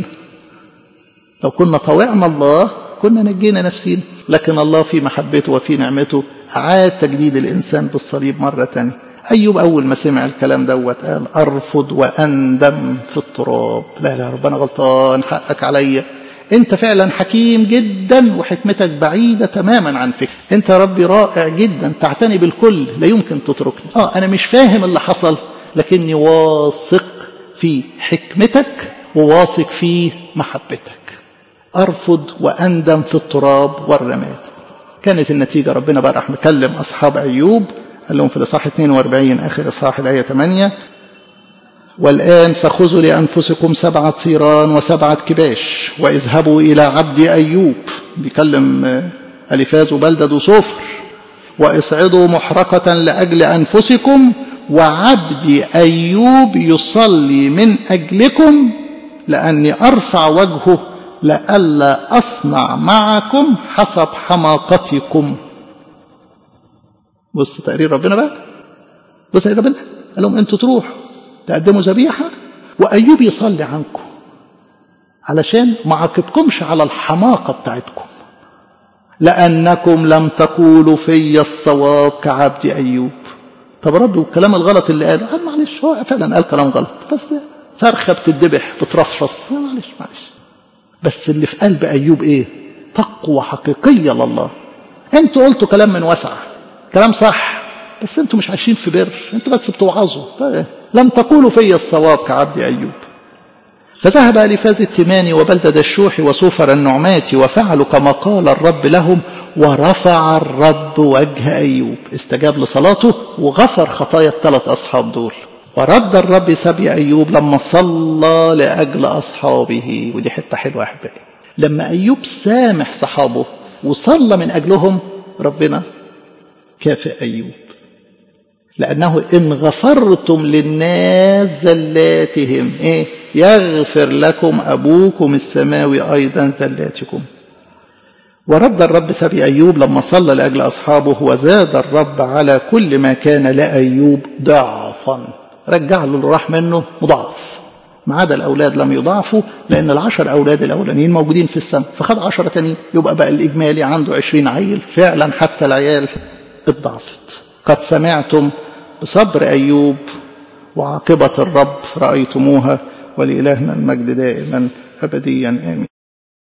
لو كنا طوعنا الله كنا نجينا نفسينا لكن الله في محبته وفي نعمته عاد تجديد الإنسان بالصليب مرة تانية أيوب أول ما سمع الكلام دوت قال أرفض وأندم في التراب لا لا ربنا غلطان حقك عليا أنت فعلا حكيم جدا وحكمتك بعيدة تماما عن فكر أنت يا ربي رائع جدا تعتني بالكل لا يمكن تتركني آه أنا مش فاهم اللي حصل لكني واثق في حكمتك وواثق في محبتك أرفض وأندم في التراب والرماد كانت النتيجة ربنا بقى راح مكلم أصحاب أيوب قال لهم في الإصحاح 42 آخر إصحاح الآية 8 والآن فخذوا لأنفسكم سبعة ثيران وسبعة كباش واذهبوا إلى عبد أيوب بيكلم ألفاز وبلدد وصوفر واصعدوا محرقة لأجل أنفسكم وعبد أيوب يصلي من أجلكم لأني أرفع وجهه لئلا أصنع معكم حسب حماقتكم بص تقرير ربنا بقى بص تقرير ربنا قال لهم انتوا تروحوا تقدموا ذبيحة وأيوب يصلي عنكم علشان ما عاقبكمش على الحماقة بتاعتكم لأنكم لم تقولوا في الصواب كعبد أيوب طب رب والكلام الغلط اللي قاله قال معلش هو فعلا قال كلام غلط بس فرخة بتدبح بترفص معلش معلش بس اللي في قلب أيوب إيه تقوى حقيقية لله انتوا قلتوا كلام من وسع كلام صح بس انتوا مش عايشين في بر انتوا بس بتوعظوا طيب. لم تقولوا في الصواب كعبد أيوب فذهب ألفاز التماني وبلدد الشوح وصوفر النعمات وفعلوا كما قال الرب لهم ورفع الرب وجه أيوب استجاب لصلاته وغفر خطايا الثلاث أصحاب دول ورد الرب سبي أيوب لما صلى لأجل أصحابه ودي حتة حلوة أحبائي لما أيوب سامح صحابه وصلى من أجلهم ربنا كافئ أيوب لأنه إن غفرتم للناس زلاتهم إيه يغفر لكم أبوكم السماوي أيضا زلاتكم ورد الرب سبي أيوب لما صلى لأجل أصحابه وزاد الرب على كل ما كان لأيوب ضعفا رجع له اللي راح منه مضاعف ما عدا الأولاد لم يضاعفوا لأن العشر أولاد الأولانيين موجودين في السماء فخد عشرة تانيين يبقى بقى الإجمالي عنده عشرين عيل فعلا حتى العيال اتضعفت قد سمعتم بصبر أيوب وعاقبة الرب رأيتموها ولإلهنا المجد دائما أبديا آمين